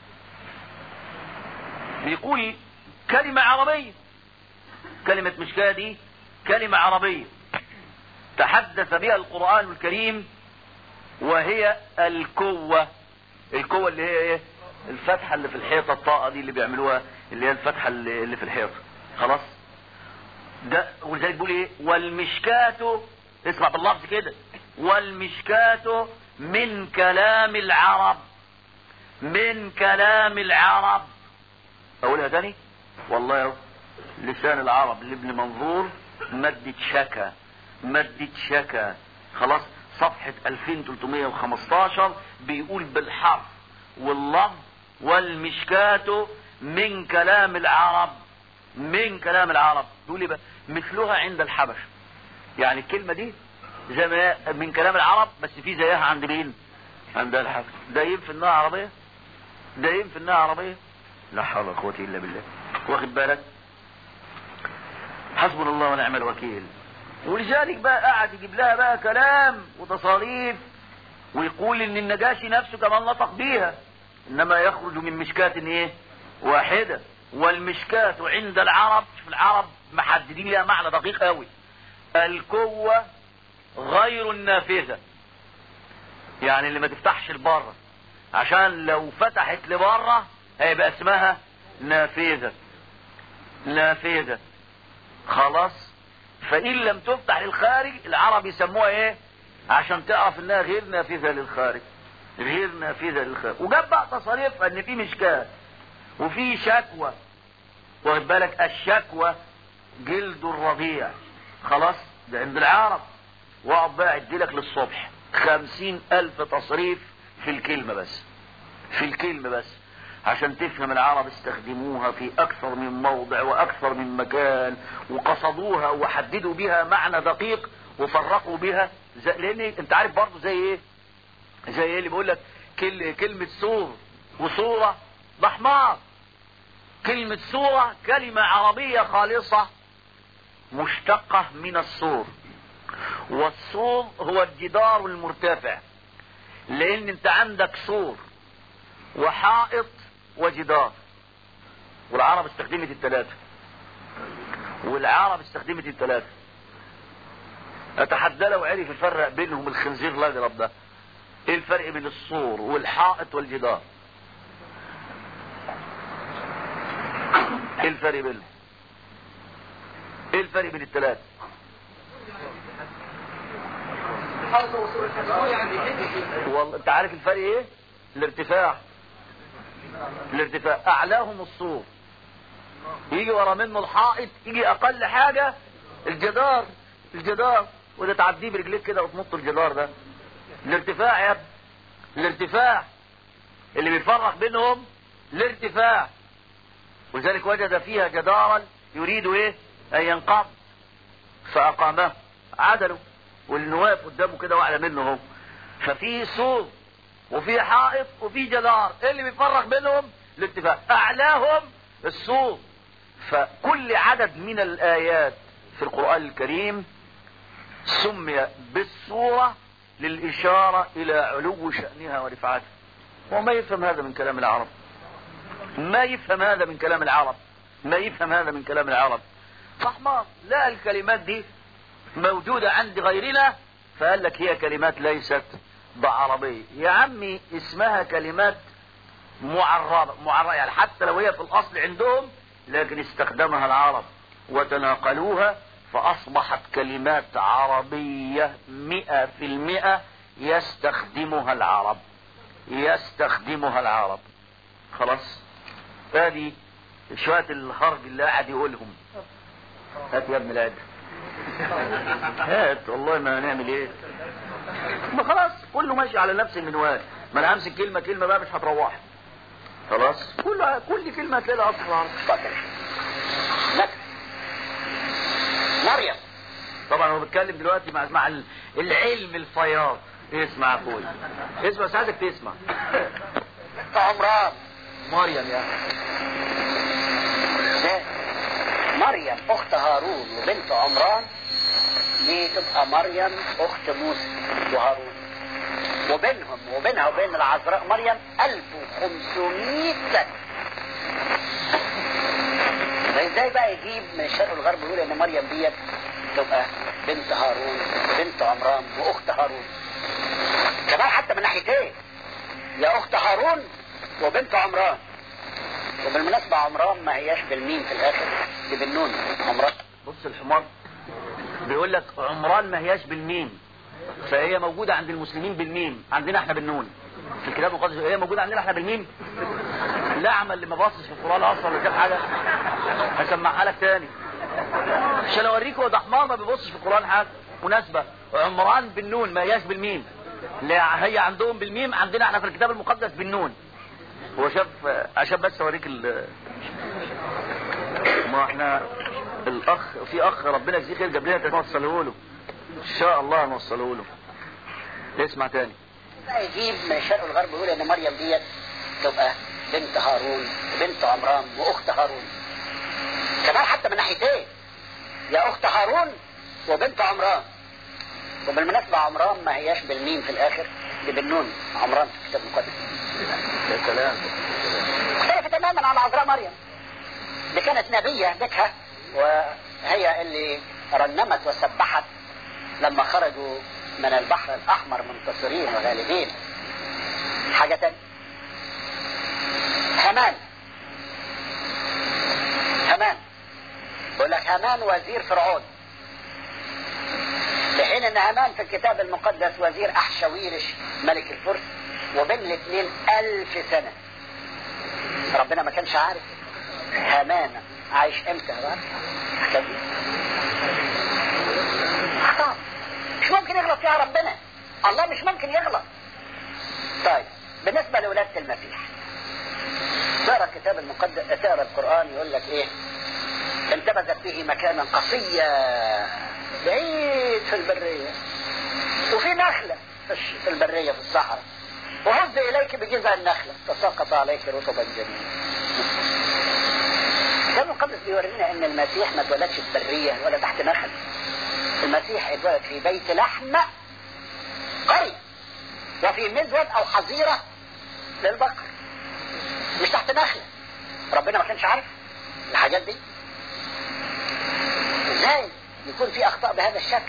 بيقول كلمة عربية كلمة مشكاة دي كلمة عربية تحدث بها القرآن الكريم وهي الكوة الكوة اللي هي ايه الفتحة اللي في الحيطة الطاقة دي اللي بيعملوها اللي هي الفتحة اللي اللي في الحيطة خلاص ده ولذلك بيقول ايه والمشكاة اسمع باللفظ كده والمشكاة من كلام العرب من كلام العرب اقولها تاني والله يا لسان العرب لابن منظور مادة شكا مادة شكا خلاص صفحة 2315 بيقول بالحرف واللفظ والمشكاة من كلام العرب من كلام العرب تقول لي بقى مثلها عند الحبش يعني الكلمة دي زي ما هي من كلام العرب بس في زيها عند مين عند الحبش ده ينفي انها عربية ده ينفي انها عربية لا حول ولا قوة الا بالله واخد بالك حسبنا الله ونعم الوكيل ولذلك بقى قعد يجيب لها بقى كلام وتصاريف ويقول ان النجاشي نفسه كمان نطق بيها انما يخرج من مشكاة ايه واحدة والمشكاة عند العرب في العرب محددين لها معنى دقيق قوي القوة غير النافذة يعني اللي ما تفتحش لبره عشان لو فتحت لبره هيبقى اسمها نافذة نافذة خلاص فإن لم تفتح للخارج العرب يسموها ايه عشان تعرف انها غير نافذة للخارج غير نافذة للخارج وجاب بقى تصاريف ان في مشكات وفي شكوى واخد بالك الشكوى جلد الرضيع خلاص ده عند العرب واقعد بقى اديلك للصبح خمسين الف تصريف في الكلمة بس في الكلمة بس عشان تفهم العرب استخدموها في اكثر من موضع واكثر من مكان وقصدوها وحددوا بها معنى دقيق وفرقوا بها زي لان انت عارف برضه زي ايه زي ايه اللي بيقول لك كل كلمة سور وصورة ده حمار كلمة صورة كلمة عربية خالصة مشتقة من السور والسور هو الجدار المرتفع لان انت عندك سور وحائط وجدار والعرب استخدمت الثلاثة والعرب استخدمت الثلاثة اتحدى لو عرف يفرق بينهم الخنزير الاجرب ده ايه الفرق بين السور والحائط والجدار ايه الفرق بينهم ايه الفرق بين الثلاثة والله انت عارف الفرق ايه الارتفاع الارتفاع اعلاهم السور يجي ورا منه الحائط يجي اقل حاجة الجدار الجدار وده تعديه برجليك كده وتنط الجدار ده الارتفاع يا ابني الارتفاع اللي بيفرق بينهم الارتفاع ولذلك وجد فيها جدارا يريد ايه ان ينقض فاقامه عدلوا واللي واقف قدامه كده واعلى منه هو ففي سور وفي حائط وفي جدار ايه اللي بيفرق بينهم الارتفاع اعلاهم السور فكل عدد من الايات في القرآن الكريم سمي بالصورة للإشارة إلى علو شأنها ورفعتها وما يفهم هذا من كلام العرب ما يفهم هذا من كلام العرب ما يفهم هذا من كلام العرب فحمار لا الكلمات دي موجودة عند غيرنا فقال لك هي كلمات ليست بعربية يا عمي اسمها كلمات معربة معربة يعني حتى لو هي في الأصل عندهم لكن استخدمها العرب وتناقلوها فأصبحت كلمات عربية مئة في المئة يستخدمها العرب يستخدمها العرب خلاص هذه شوية الخرج اللي قاعد يقولهم هات يا ابن العد هات والله ما هنعمل ايه ما خلاص كله ماشي على نفس المنوال ما انا همسك كلمة كلمة بقى مش هتروح خلاص كل كل كلمة هتلاقي لها اصل عربي اتفضل لك مريم طبعا هو بيتكلم دلوقتي مع مع ال- العلم الفياض اسمع يا اخويا اسمع بس عايزك تسمع عمران مريم يا ده مريم اخت هارون وبنت عمران دي تبقى مريم اخت موسى وهارون وبينهم وبينها وبين العذراء مريم 1500 سنة فازاي بقى يجيب من الشرق والغرب ويقول ان مريم ديت تبقى بنت هارون بنت عمران واخت هارون كمان حتى من ناحيتين يا اخت هارون وبنت عمران وبالمناسبة عمران ما هياش بالميم في الاخر دي بالنون عمران بص الحمار بيقول لك عمران ما هياش بالميم فهي موجودة عند المسلمين بالميم عندنا احنا بالنون في الكتاب المقدس هي موجودة عندنا احنا بالميم الأعمى اللي ما باصص في القرآن أصلا ولا شاف حاجة هسمعها لك تاني عشان اوريك هو ده حمار ما بيبصش في القرآن حاجة مناسبة عمران بالنون ما هياش بالميم لا هي عندهم بالميم عندنا احنا في الكتاب المقدس بالنون هو شاف عشان بس اوريك ال ما احنا الاخ في اخ ربنا يجزيه خير جاب لنا نوصله له ان شاء الله نوصله له اسمع تاني بقى يجيب من الشرق والغرب ويقول ان مريم ديت تبقى بنت هارون وبنت عمران واخت هارون كمان حتى من ناحيتين يا اخت هارون وبنت عمران وبالمناسبة عمران ما هياش بالميم في الاخر دي بالنون عمران في الكتاب المقدس يا سلام مختلفة تماما عن عذراء مريم دي كانت نبية بكها وهي اللي رنمت وسبحت لما خرجوا من البحر الأحمر منتصرين وغالبين حاجة تانية هامان هامان بقول لك هامان وزير فرعون في حين ان هامان في الكتاب المقدس وزير احشويرش ملك الفرس وبين الاثنين الف سنه ربنا ما كانش عارف هامان عايش امتى بقى الحكاية دي. أخطاء. مش ممكن يغلط فيها ربنا الله مش ممكن يغلط طيب بالنسبة لولادة المسيح تقرا الكتاب المقدس تقرا القرآن يقول لك ايه انتبذت به مكانا قصيا بعيد في البرية وفي نخلة في الش- في البرية في الصحراء وهز إليك بجذع النخلة تساقط عليك رطبا جميلا الكتاب المقدس بيورينا ان المسيح ما اتولدش في برية ولا تحت نخل المسيح اتولد في بيت لحم قرية وفي مزود او حظيرة للبقر مش تحت نخلة ربنا ما كانش عارف الحاجات دي ازاي يكون في اخطاء بهذا الشكل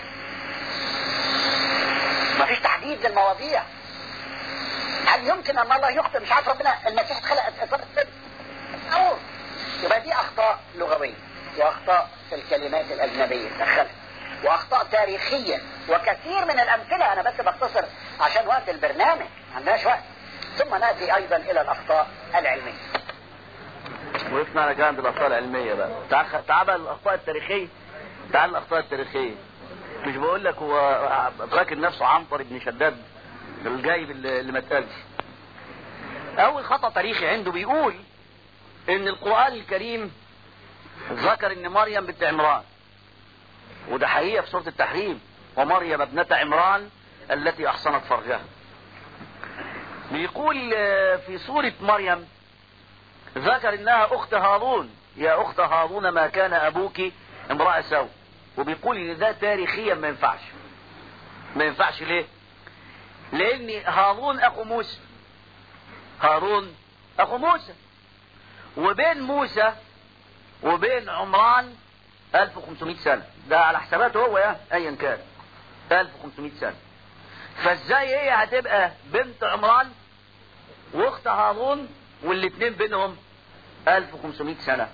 ما فيش تحديد للمواضيع هل يمكن ان الله يخطئ مش عارف ربنا المسيح اتخلق اتولد كده أو يبقى دي اخطاء لغويه واخطاء في الكلمات الاجنبيه دخلت واخطاء تاريخيه وكثير من الامثله انا بس بختصر عشان وقت البرنامج ما عندناش وقت ثم ناتي ايضا الى الاخطاء العلميه وقفنا على جانب الاخطاء العلميه بقى تعال تعال بقى الاخطاء التاريخيه تعال الاخطاء التاريخيه مش بقول لك هو فاكر نفسه عنتر بن شداد الجايب اللي اللي ما اتقالش اول خطا تاريخي عنده بيقول ان القران الكريم ذكر ان مريم بنت عمران وده حقيقه في سوره التحريم ومريم ابنه عمران التي احصنت فرجها بيقول آه، في سوره مريم ذكر انها اخت هارون يا اخت هارون ما كان ابوك امرأة سوء وبيقول ان ده تاريخيا ما ينفعش ما ينفعش ليه لان هارون اخو موسى هارون اخو موسى وبين موسى وبين عمران 1500 سنة ده على حساباته هو يا ايا كان 1500 سنة فازاي هي هتبقى بنت عمران واخت هارون والاثنين بينهم 1500 سنة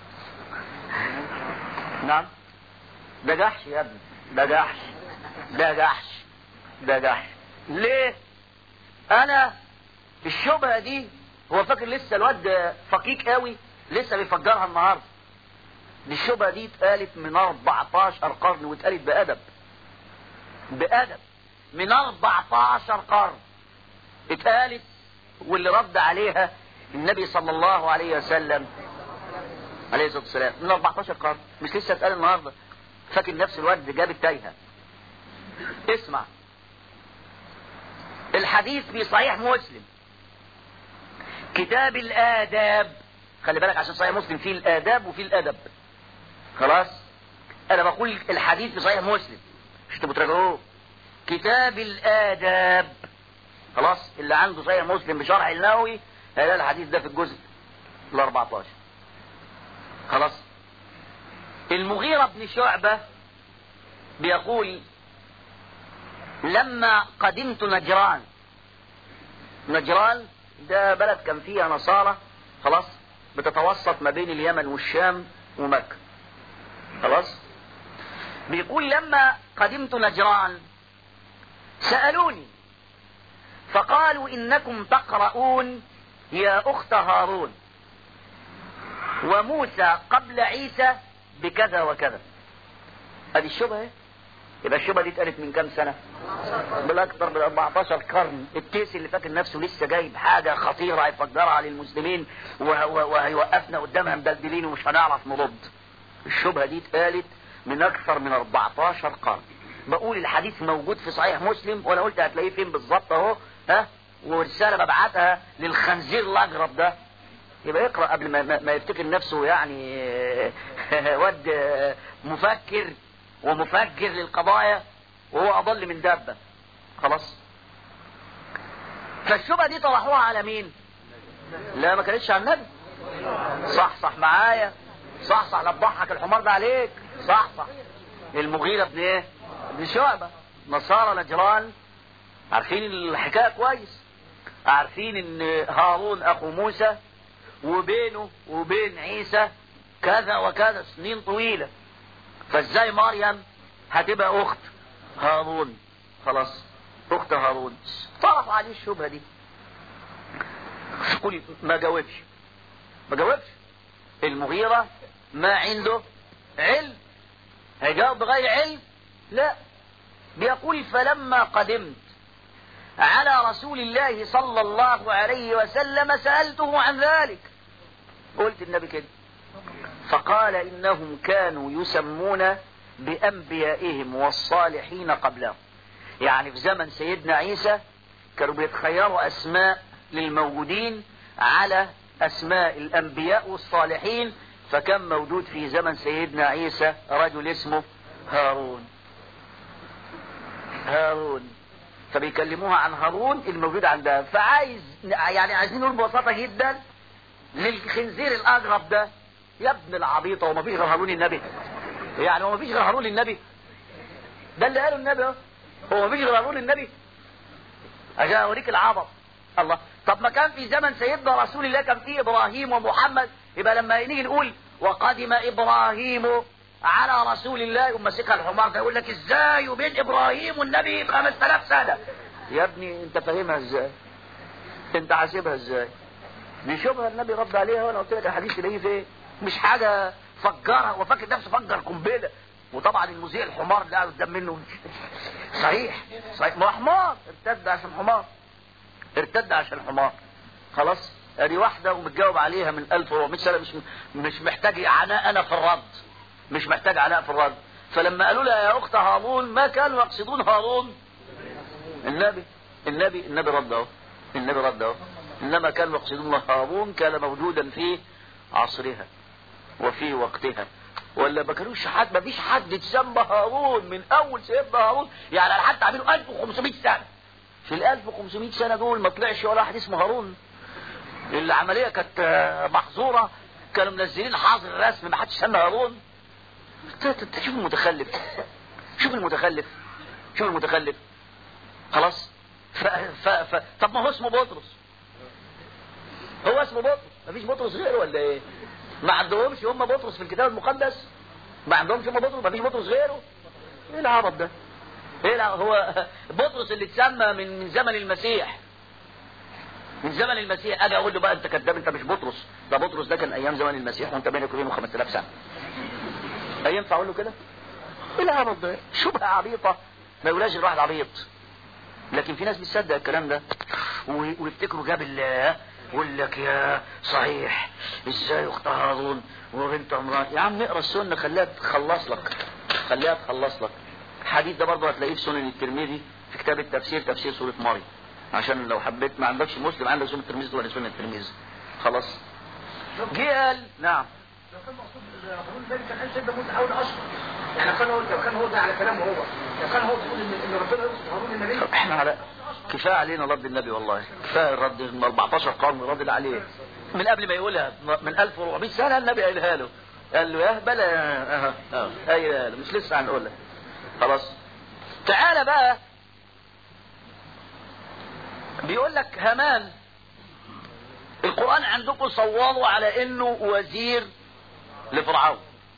نعم ده جحش يا ابني ده جحش ده جحش ده جحش ليه انا الشبهة دي هو فاكر لسه الواد فقيق قوي لسه بيفجرها النهارده دي الشبهة دي اتقالت من 14 قرن واتقالت بأدب بأدب من 14 قرن اتقالت واللي رد عليها النبي صلى الله عليه وسلم عليه الصلاه والسلام من 14 قرن مش لسه اتقال النهارده فاكر نفس الواد جاب التايهه اسمع الحديث في صحيح مسلم كتاب الآداب خلي بالك عشان صحيح مسلم فيه الآداب وفيه الأدب خلاص أنا بقول الحديث في صحيح مسلم مش تبقوا تراجعوه كتاب الآداب خلاص اللي عنده صحيح مسلم بشرح النووي هيلاقي الحديث ده في الجزء ال 14 خلاص المغيرة بن شعبة بيقول لما قدمت نجران نجران ده بلد كان فيها نصارى خلاص بتتوسط ما بين اليمن والشام ومكة خلاص بيقول لما قدمت نجران سألوني فقالوا إنكم تقرؤون يا أخت هارون وموسى قبل عيسى بكذا وكذا هذه الشبهة يبقى الشبهة دي اتقالت من كام سنة بالاكثر من 14 قرن التيس اللي فاكر نفسه لسه جايب حاجة خطيرة هيفجرها للمسلمين وه- وه- وهيوقفنا قدامها مدلدلين ومش هنعرف نرد الشبهة دي اتقالت من اكثر من 14 قرن بقول الحديث موجود في صحيح مسلم وانا قلت هتلاقيه فين بالظبط اهو ها ورسالة ببعتها للخنزير الاجرب ده يبقى يقرأ قبل ما, ما ما يفتكر نفسه يعني واد مفكر ومفجر للقضايا وهو أضل من دابة خلاص فالشبهة دي طرحوها على مين لا ما كانتش على النبي صح صح معايا صح صح لا تضحك الحمار ده عليك صح صح المغيرة ابن ايه ابن شعبة نصارى نجران عارفين الحكاية كويس عارفين ان هارون اخو موسى وبينه وبين عيسى كذا وكذا سنين طويلة فازاي مريم هتبقى اخت هارون خلاص اخت هارون طرف عليه الشبهة دي قولي ما جاوبش ما جاوبش المغيرة ما عنده علم هيجاوب بغير علم لا بيقول فلما قدمت على رسول الله صلى الله عليه وسلم سألته عن ذلك قلت النبي كده فقال إنهم كانوا يسمون بأنبيائهم والصالحين قبلهم يعني في زمن سيدنا عيسى كانوا بيتخيروا أسماء للموجودين على أسماء الأنبياء والصالحين فكان موجود في زمن سيدنا عيسى رجل اسمه هارون هارون فبيكلموها عن هارون الموجود عندها فعايز يعني عايزين نقول ببساطة جدا للخنزير الأجرب ده يا ابن العبيطة وما فيش غير هارون النبي يعني هو ما فيش غير هارون النبي ده اللي قاله النبي اهو هو ما فيش غير هارون النبي عشان اوريك العبط الله طب ما كان في زمن سيدنا رسول الله كان فيه ابراهيم ومحمد يبقى لما نيجي نقول وقدم ابراهيم على رسول الله يقوم ماسكها الحمار ده يقول لك ازاي وبين ابراهيم والنبي 5000 سنه يا ابني انت فاهمها ازاي انت حاسبها ازاي دي شبهه النبي رد عليها وانا قلت لك الحديث تلاقيه فين مش حاجه فجرها وفاكر نفسه فجر قنبله وطبعا المذيع الحمار اللي قاعد قدام منه صحيح صحيح ما هو حمار ارتد عشان حمار ارتد عشان حمار خلاص ادي واحده ومتجاوب عليها من 1400 سنه مش مش محتاج عناء انا في الرد مش محتاج عناء في الرد فلما قالوا لها يا اخت هارون ما كانوا يقصدون هارون النبي النبي النبي رد اهو النبي رد اهو انما كانوا يقصدون هارون كان موجودا في عصرها وفي وقتها ولا ما كانوش حد ما فيش حد اتسمى هارون من اول سيدنا هارون يعني على حتى عاملين 1500 سنه في ال 1500 سنه دول ما طلعش ولا واحد اسمه هارون العمليه كانت محظوره كانوا منزلين حاضر رسم ما حدش سمى هارون شوف المتخلف شوف المتخلف شوف المتخلف خلاص ف... ف... ف... طب ما هو اسمه بطرس هو اسمه بطرس مفيش بطرس غيره ولا ايه ما عندهمش هم بطرس في الكتاب المقدس ما عندهمش هم بطرس مفيش بطرس غيره ايه العبط ده ايه العبط هو بطرس اللي اتسمى من من زمن المسيح من زمن المسيح اجي اقول له بقى انت كذاب انت مش بطرس ده بطرس ده كان ايام زمن المسيح وانت بينك وبينه 5000 سنه ينفع اقول له كده ايه العبط ده شبهه عبيطه ما يقولهاش الواحد عبيط لكن في ناس بتصدق الكلام ده ويفتكروا جاب الله يقول لك يا صحيح ازاي اخت هارون وبنت عمران يا عم اقرا السنه خليها تخلص لك خليها تخلص لك الحديث ده برضه هتلاقيه في سنن الترمذي في كتاب التفسير تفسير سوره مريم عشان لو حبيت ما عندكش مسلم عندك سنه الترمذي ولا سنه الترمذي خلاص جه قال نعم لو كان مقصود هارون ذلك كان قال سيدنا موسى حاول اشهر يعني لو كان هو لو كان هو ده على كلامه هو لو كان هو بيقول ان ان ربنا يقصد هارون النبي طب احنا على كفايه علينا رد النبي والله كفايه الرد من 14 قرن رد عليه من قبل ما يقولها من 1400 سنه النبي قالها له قال له يا بلا اه اه قايلها له مش لسه هنقولها خلاص تعالى بقى بيقول لك هامان القرآن عندكم صوروا على انه وزير لفرعون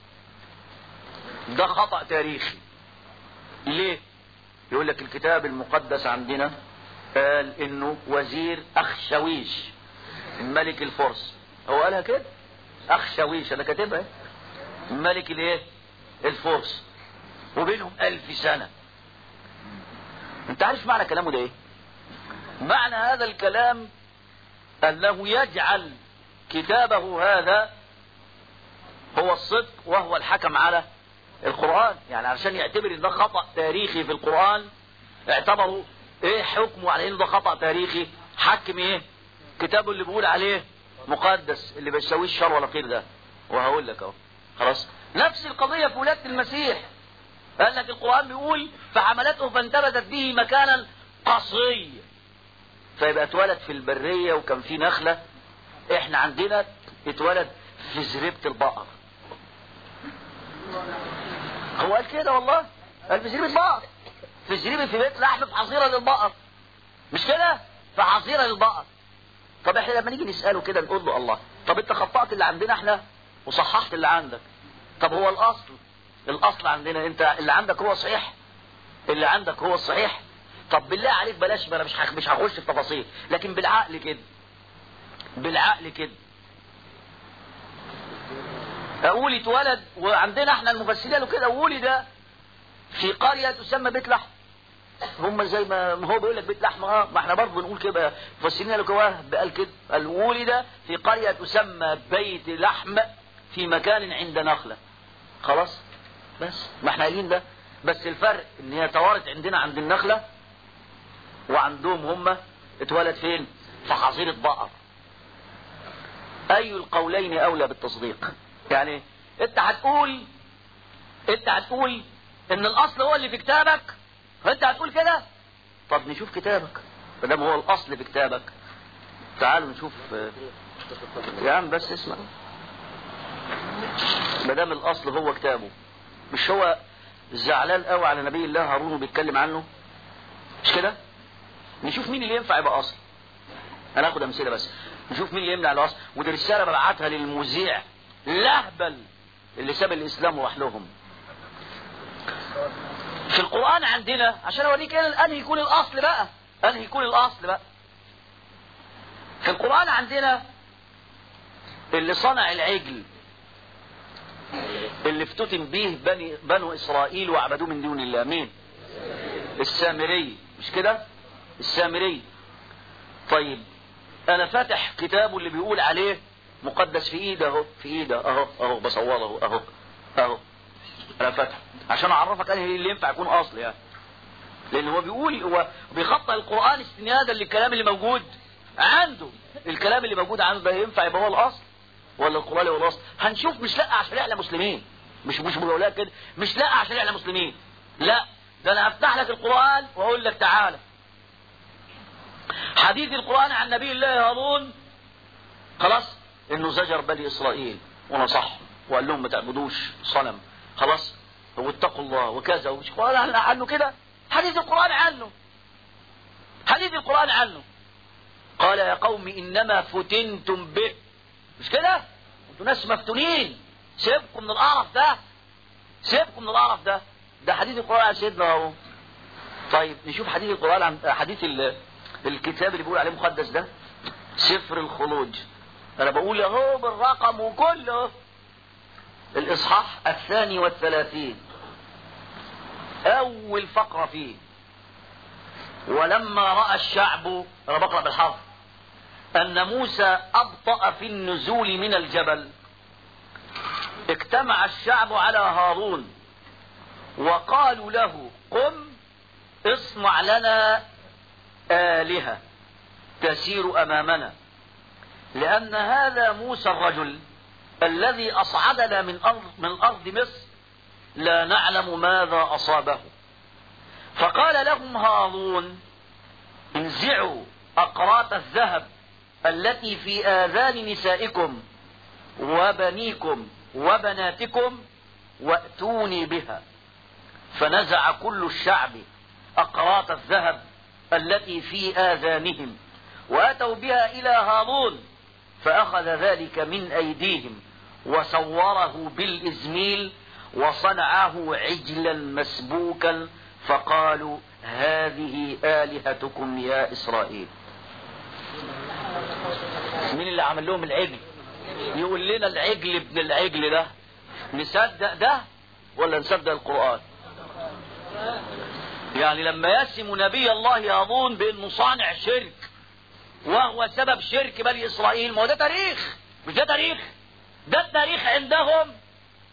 ده خطأ تاريخي ليه يقول لك الكتاب المقدس عندنا قال انه وزير اخشويش ملك الفرس هو قالها كده اخشويش انا كاتبها ملك الايه الفرس وبينهم الف سنة انت عارف معنى كلامه ده ايه معنى هذا الكلام انه يجعل كتابه هذا هو الصدق وهو الحكم على القرآن يعني علشان يعتبر ان ده خطأ تاريخي في القرآن اعتبروا ايه حكمه على انه ده خطأ تاريخي حكم ايه كتابه اللي بيقول عليه مقدس اللي بيسويه الشر ولا خير ده وهقول لك اهو خلاص نفس القضية في ولادة المسيح قال لك القرآن بيقول فحملته فانتبذت به مكانا قصريا فيبقى اتولد في البرية وكان في نخلة احنا عندنا اتولد في زريبة البقر هو قال كده والله قال في زريبة بقر في زريبة في بيت لحم في حظيرة للبقر مش كده في حظيرة للبقر طب احنا لما نيجي نسأله كده نقول له الله طب انت خطأت اللي عندنا احنا وصححت اللي عندك طب هو الاصل الاصل عندنا انت اللي عندك هو صحيح اللي عندك هو الصحيح طب بالله عليك بلاش انا مش مش هخش في تفاصيل لكن بالعقل كده بالعقل كده اقول اتولد وعندنا احنا المفسرين قالوا كده ولد في قريه تسمى بيت لحم هم زي ما ما هو بيقول لك بيت لحم اه ما احنا برضه بنقول كده مفسرين قالوا كده قال كده قال ولد في قريه تسمى بيت لحم في مكان عند نخله خلاص بس ما احنا قايلين ده بس الفرق ان هي توارت عندنا عند النخله وعندهم هم اتولد فين في حظيره بقر اي القولين اولى بالتصديق يعني انت هتقول انت هتقول ان الاصل هو اللي في كتابك فانت هتقول كده طب نشوف كتابك ما دام هو الاصل في كتابك تعالوا نشوف يا عم بس اسمع ما دام الاصل هو كتابه مش هو زعلان قوي على نبي الله هارون وبيتكلم عنه مش كده نشوف مين اللي ينفع يبقى اصل انا اخد امثله بس نشوف مين اللي يمنع الاصل ودي رساله ببعتها للمذيع لهبل اللي ساب الاسلام وراح لهم في القران عندنا عشان اوريك ايه انهي يكون الاصل بقى انهي يكون الاصل بقى في القران عندنا اللي صنع العجل اللي افتتن به بني بنو اسرائيل وعبدوه من دون الله مين السامري مش كده السامري طيب انا فاتح كتابه اللي بيقول عليه مقدس في ايده اهو في ايده اهو اهو بصوره اهو اهو انا فاتح عشان اعرفك انهي اللي ينفع يكون اصل يعني لان هو بيقول هو بيخطئ القران استنادا للكلام اللي موجود عنده الكلام اللي موجود عنده ده ينفع يبقى هو الاصل ولا القران هو الاصل هنشوف مش لا عشان احنا مسلمين مش مش بقولها كده مش لا عشان احنا مسلمين لا ده انا هفتح لك القران واقول لك تعالى حديث القرآن عن نبي الله هارون خلاص انه زجر بني اسرائيل ونصح وقال لهم ما تعبدوش صنم خلاص واتقوا الله وكذا ومش قال عنه كده حديث القرآن عنه حديث القرآن عنه قال يا قوم انما فتنتم به مش كده انتوا ناس مفتونين سيبكم من القرف ده سيبكم من القرف ده ده حديث القرآن عن سيدنا هارون طيب نشوف حديث القرآن عن حديث ال... الكتاب اللي بيقول عليه مقدس ده سفر الخروج انا بقول اهو بالرقم وكله الاصحاح الثاني والثلاثين اول فقرة فيه ولما رأى الشعب انا بقرأ بالحرف ان موسى ابطأ في النزول من الجبل اجتمع الشعب على هارون وقالوا له قم اصنع لنا آلهة تسير أمامنا لأن هذا موسى الرجل الذي أصعدنا من أرض, من أرض مصر لا نعلم ماذا أصابه فقال لهم هارون انزعوا أقراط الذهب التي في آذان نسائكم وبنيكم وبناتكم وأتوني بها فنزع كل الشعب أقراط الذهب التي في آذانهم وأتوا بها إلى هارون فأخذ ذلك من أيديهم وصوره بالإزميل وصنعه عجلا مسبوكا فقالوا هذه آلهتكم يا إسرائيل مين اللي عمل لهم العجل يقول لنا العجل ابن العجل ده نصدق ده ولا نصدق القرآن يعني لما يسم نبي الله هارون بانه صانع شرك وهو سبب شرك بني اسرائيل ما هو ده تاريخ مش ده تاريخ ده التاريخ عندهم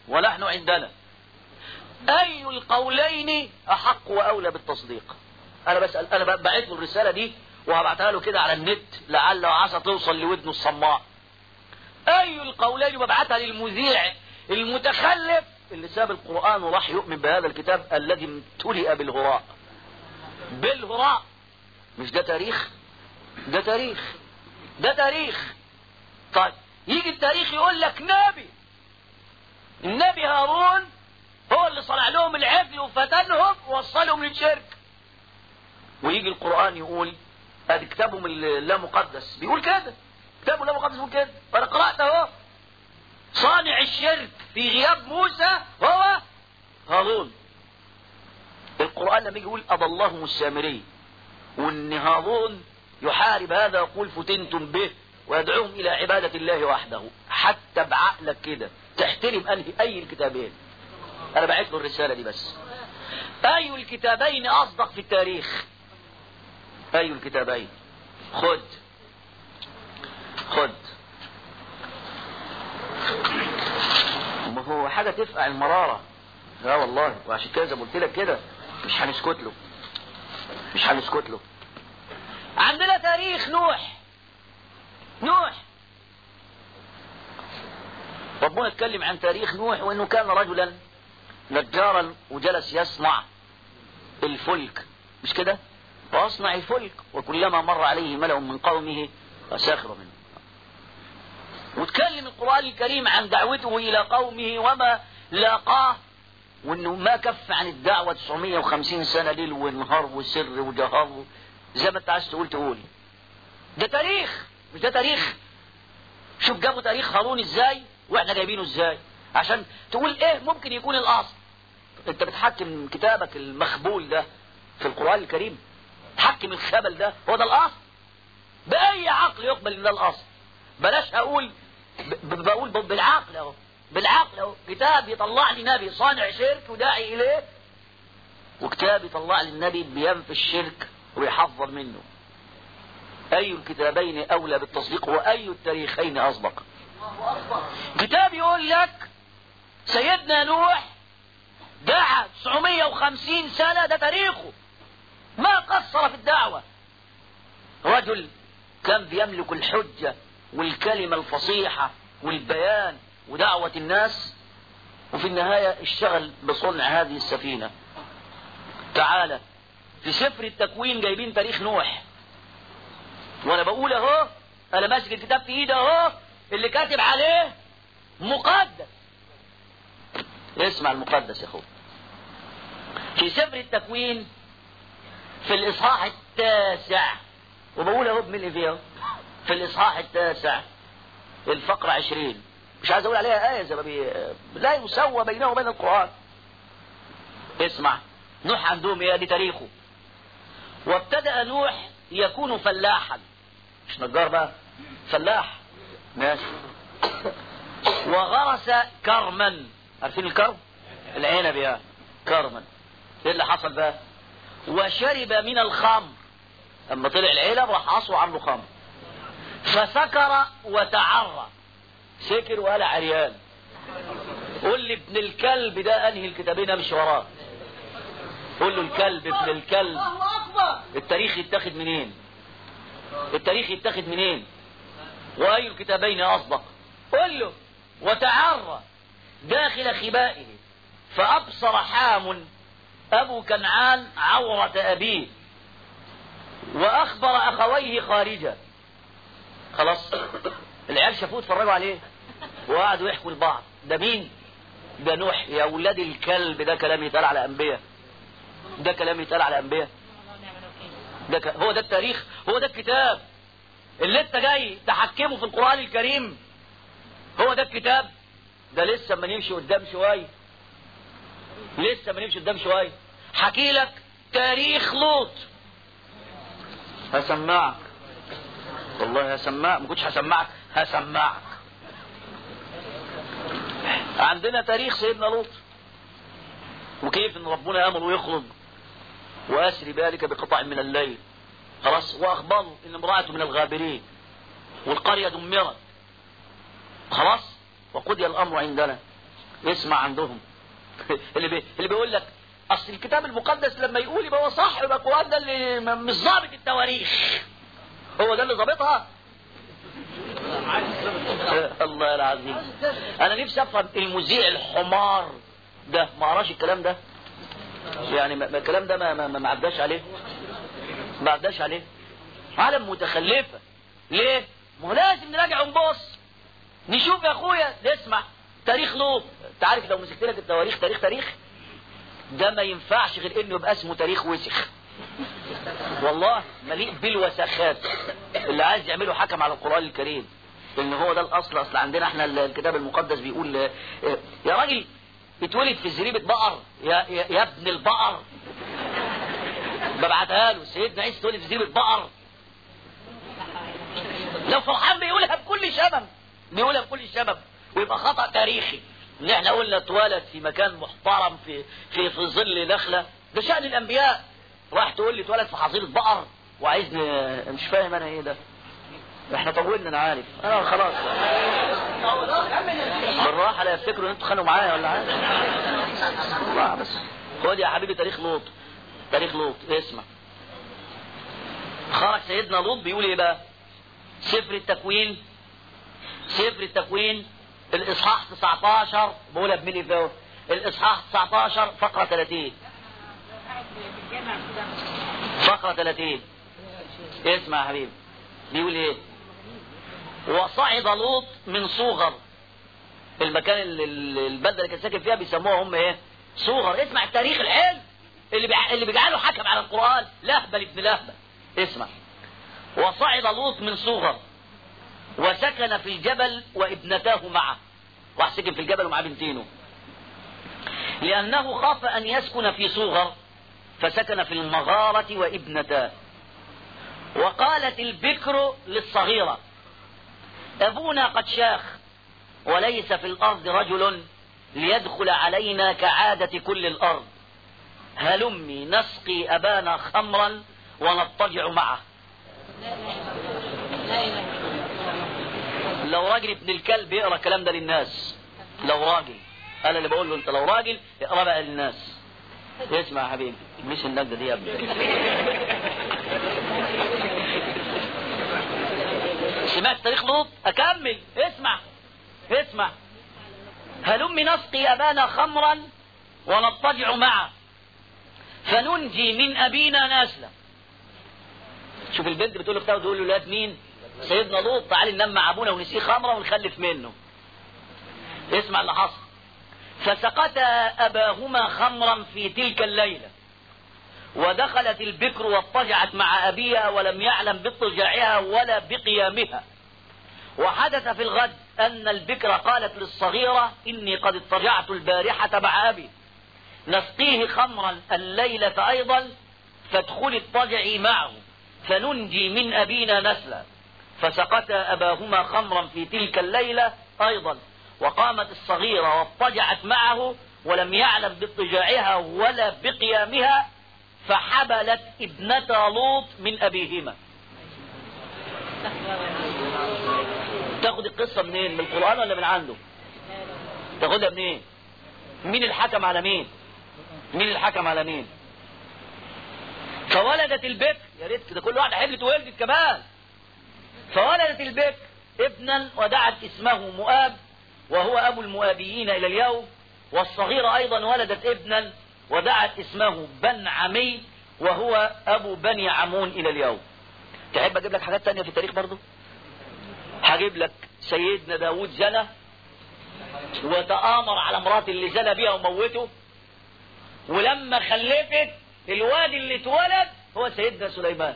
ونحن عندنا أي القولين أحق وأولى بالتصديق أنا بسأل أنا بعت له الرسالة دي وهبعتها له كده على النت لعل وعسى توصل لودنه الصماء أي القولين وببعتها للمذيع المتخلف اللي ساب القرآن وراح يؤمن بهذا الكتاب الذي امتلئ بالهراء بالهراء مش ده تاريخ ده تاريخ ده تاريخ طيب يجي التاريخ يقول لك نبي النبي هارون هو اللي صنع لهم العجل وفتنهم ووصلهم للشرك ويجي القرآن يقول ادي كتابهم اللا مقدس بيقول كده كتابه لا مقدس بيقول كده فانا قرأت اهو صانع الشرك في غياب موسى هو هارون القرآن لما يجي يقول أضلهم السامري وان هارون يحارب هذا يقول فتنتم به ويدعوهم إلى عبادة الله وحده حتى بعقلك كده تحترم أنهي أي الكتابين أنا بعت له الرسالة دي بس أي الكتابين أصدق في التاريخ أي الكتابين خد خد ما هو حاجة تفقع المرارة لا والله وعشان كده زي ما قلت لك كده مش هنسكت له مش هنسكت له عندنا تاريخ نوح نوح ربنا اتكلم عن تاريخ نوح وانه كان رجلا نجارا وجلس يصنع الفلك مش كده واصنع الفلك وكلما مر عليه ملأ من قومه فسخر منه وتكلم القرآن الكريم عن دعوته إلى قومه وما لاقاه وانه ما كف عن الدعوة 950 سنة ليل ونهار وسر وجهر زي ما انت عايز تقول تقول ده تاريخ مش ده تاريخ شوف جابوا تاريخ هارون ازاي واحنا جايبينه ازاي عشان تقول ايه ممكن يكون الاصل انت بتحكم كتابك المخبول ده في القرآن الكريم تحكم الخبل ده هو ده الاصل باي عقل يقبل ان ده الاصل بلاش اقول ب- ب- بقول ب- بالعقل اهو بالعقل اهو كتاب يطلع لي نبي صانع شرك وداعي اليه وكتاب يطلع لي النبي بينفي الشرك ويحذر منه اي الكتابين اولى بالتصديق واي التاريخين اسبق كتاب يقول لك سيدنا نوح دعا 950 سنة ده تاريخه ما قصر في الدعوة رجل كان بيملك الحجة والكلمة الفصيحة والبيان ودعوة الناس وفي النهاية اشتغل بصنع هذه السفينة تعالى في سفر التكوين جايبين تاريخ نوح وانا بقول اهو انا ماسك الكتاب في ايدي اهو اللي كاتب عليه مقدس اسمع المقدس يا اخو في سفر التكوين في الاصحاح التاسع وبقول اهو بملء فيه في الاصحاح التاسع الفقرة عشرين مش عايز اقول عليها آية زي ما بي... لا يسوى بينه وبين القرآن اسمع نوح عندهم ايه دي تاريخه وابتدأ نوح يكون فلاحا مش نجار بقى فلاح ماشي وغرس كرما عارفين الكرم العنب يعني كرما ايه اللي حصل بقى وشرب من الخمر اما طلع العنب راح عصوا عنه خمر فسكر وتعرى سكر وقال عريان قول لي ابن الكلب ده انهي الكتابين امشي وراه قول له الكلب ابن الكلب التاريخ يتاخد منين التاريخ يتاخد منين واي الكتابين اصدق قل له وتعرى داخل خبائه فابصر حام ابو كنعان عورة ابيه واخبر اخويه خارجا خلاص العيال شافوه اتفرجوا عليه وقعدوا يحكوا لبعض ده مين ده نوح يا ولاد الكلب ده كلام يتقال على انبياء ده كلام يتقال على انبياء ده ك... هو ده التاريخ هو ده الكتاب اللي انت جاي تحكمه في القرآن الكريم هو ده الكتاب ده لسه ما نمشي قدام شوية لسه ما نمشي قدام شوية حكي لك تاريخ لوط هسمعك والله هسمعك ما كنتش هسمعك هسمعك عندنا تاريخ سيدنا لوط وكيف ان ربنا امره يخرج واسري ذلك بقطع من الليل خلاص واخبره ان امراته من الغابرين والقريه دمرت خلاص وقضي الامر عندنا اسمع عندهم اللي بي... اللي بيقول لك اصل الكتاب المقدس لما يقول يبقى هو صح يبقى القران ده اللي م- مش ظابط التواريخ هو ده اللي ظابطها الله العظيم انا نفسي افهم المذيع الحمار ده ما قراش الكلام ده يعني ما- ما الكلام ده ما ما, ما- ما عداش عليه ما عداش عليه عالم متخلفه ليه؟ ما هو لازم نراجع ونبص نشوف يا اخويا نسمع تاريخ لوط انت عارف لو مسكت لك التواريخ تاريخ تاريخ ده ما ينفعش غير انه يبقى اسمه تاريخ وسخ والله مليء بالوسخات اللي عايز يعمله حكم على القران الكريم ان هو ده الاصل اصل عندنا احنا ال- الكتاب المقدس بيقول آه، آه، يا راجل اتولد في زريبه بقر يا, يا, يا ابن البقر ببعتها له سيدنا عيسى اتولد في زريبه بقر لو فرحان بيقولها بكل شبب بيقولها بكل شبب ويبقى خطأ تاريخي ان احنا قلنا اتولد في مكان محترم في في في ظل نخله ده شأن الانبياء راح تقول لي اتولد في حظيره بقر وعايزني مش فاهم انا ايه ده احنا طولنا انا عارف انا خلاص بالراحه لا يفتكروا ان انتوا تخانقوا معايا ولا حاجه الله بس خد يا حبيبي تاريخ لوط تاريخ لوط اسمع خرج سيدنا لوط بيقول ايه بقى سفر التكوين سفر التكوين الاصحاح 19 بقولها بملي فاو الاصحاح 19 فقره 30 فقره 30 اسمع يا حبيبي بيقول ايه وصعد لوط من صوغر المكان ال- ال- البلده اللي كان ساكن فيها بيسموها هم ايه صوغر اسمع التاريخ الحلو اللي بيع... اللي بيجعله حكم على القران لهبل ابن لهبل اسمع وصعد لوط من صوغر وسكن في الجبل وابنتاه معه واحد سكن في الجبل ومعاه بنتينه لأنه خاف أن يسكن في صوغر فسكن في المغارة وابنتاه وقالت البكر للصغيرة أبونا قد شاخ وليس في الأرض رجل ليدخل علينا كعادة كل الأرض هلمي نسقي أبانا خمرا ونضطجع معه لو راجل ابن الكلب يقرا الكلام ده للناس لو راجل انا اللي بقول له انت لو راجل اقرا بقى للناس اسمع يا حبيبي مش النجده دي يا ابني سمعت تاريخ لوط اكمل اسمع اسمع هلم نسقي ابانا خمرا ونضطجع معه فننجي من ابينا نسلا شوف البنت بتقول لاختها تقول له ولاد مين سيدنا لوط تعالي ننام مع ابونا ونسقيه خمره ونخلف منه اسمع اللي حصل فسقتا اباهما خمرا في تلك الليله ودخلت البكر واضطجعت مع ابيها ولم يعلم باضطجاعها ولا بقيامها وحدث في الغد ان البكر قالت للصغيره اني قد اضطجعت البارحه مع ابي نسقيه خمرا الليله ايضا فادخلي اضطجعي معه فننجي من ابينا نسلا فسقتا اباهما خمرا في تلك الليله ايضا وقامت الصغيره واضطجعت معه ولم يعلم باضطجاعها ولا بقيامها فحبلت ابنة لوط من ابيهما تاخد القصة منين من القرآن ولا من عنده تاخدها منين مين الحكم على مين مين الحكم على مين فولدت البكر يا ريت كده كل واحده حبلت وولدت كمان فولدت البكر ابنا ودعت اسمه مؤاب وهو ابو المؤابيين الى اليوم والصغيرة ايضا ولدت ابنا ودعت اسمه بن عمي وهو ابو بني عمون الى اليوم تحب اجيب لك حاجات تانية في التاريخ برضو هجيب لك سيدنا داود زنى وتآمر على مرات اللي زنى بيها وموته ولما خلفت الواد اللي اتولد هو سيدنا سليمان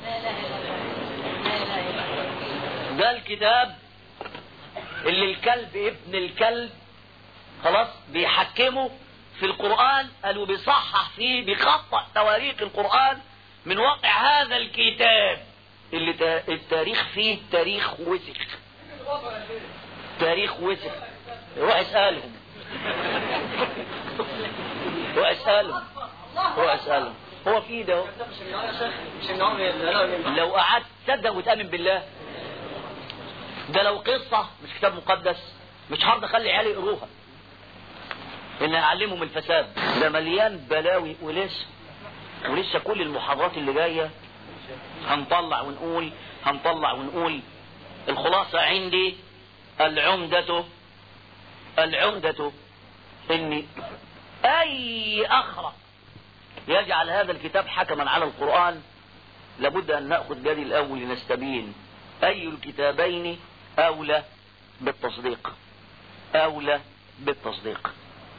ده الكتاب اللي الكلب ابن الكلب خلاص بيحكمه في القرآن قالوا بيصحح فيه بيخطأ تواريخ القرآن من واقع هذا الكتاب اللي تا- التاريخ فيه تاريخ وسخ تاريخ وسخ روح اسألهم روح اسألهم روح اسألهم هو في ده لو قعدت تصدق وتأمن بالله ده لو قصة مش كتاب مقدس مش هرضى اخلي عيالي يقروها ان اعلمهم الفساد ده مليان بلاوي ولسه ولسه كل المحاضرات اللي جايه هنطلع ونقول هنطلع ونقول الخلاصه عندي العمده العمده ان اي اخرق يجعل هذا الكتاب حكما على القران لابد ان ناخذ بالي الاول لنستبين اي الكتابين اولى بالتصديق اولى بالتصديق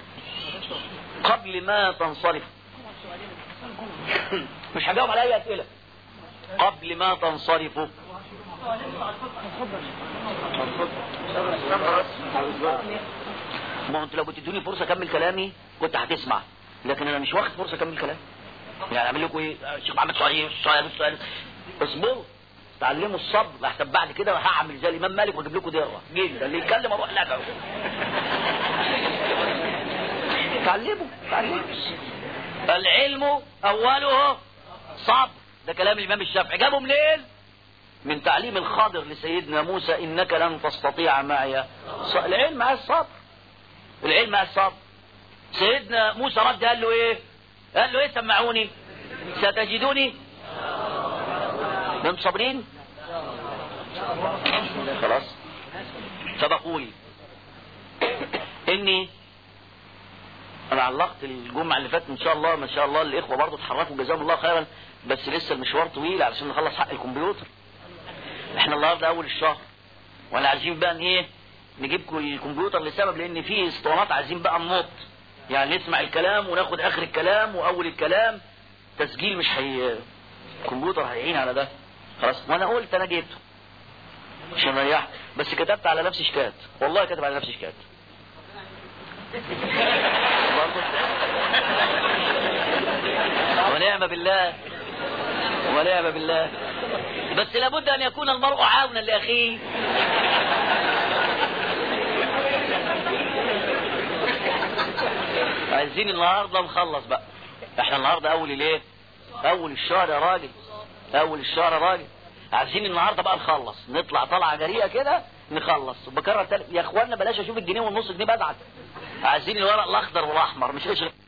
قبل ما تنصرف مش هجاوب على اي اسئله قبل ما تنصرفوا ما هو انتوا لو بتدوني فرصه اكمل كلامي كنت هتسمع لكن انا مش واخد فرصه اكمل كلامي يعني اعمل لكم ايه الشيخ محمد سؤال سؤال سؤال اصبروا تعلموا الصبر لحسن بعد كده هعمل زي الامام مالك واجيب لكم دره جدا اللي يتكلم اروح لك تعلموا تعلموا العلم اوله صبر ده كلام الامام الشافعي جابه منين من تعليم الخضر لسيدنا موسى انك لن تستطيع معي ص- العلم مع الصبر العلم مع الصبر سيدنا موسى رد قال له ايه قال له ايه سمعوني ستجدوني من صابرين خلاص فبقول اني انا علقت الجمعه اللي فاتت ان شاء الله ما شاء الله الاخوه برضه اتحركوا جزاهم الله خيرا بس لسه المشوار طويل علشان نخلص حق الكمبيوتر احنا النهارده اول الشهر وانا عايزين بقى ان ايه نجيبكم الكمبيوتر لسبب لان في اسطوانات عايزين بقى ننط يعني نسمع الكلام وناخد اخر الكلام واول الكلام تسجيل مش هي الكمبيوتر هيعين على ده خلاص وانا قلت انا جبته عشان اريح بس كتبت على نفسي شكات والله كاتب على نفسي شكات برضه ونعم بالله ونعم بالله بس لابد ان يكون المرء عاونا لاخيه عايزين النهارده نخلص بقى احنا النهارده اول الايه اول الشهر يا راجل اول الشهر يا راجل عايزين النهارده بقى نخلص نطلع طلعه جريئه كده نخلص بكرر تل... يا اخوانا بلاش اشوف الجنيه والنص جنيه بزعل عايزين الورق الاخضر والاحمر مش قشر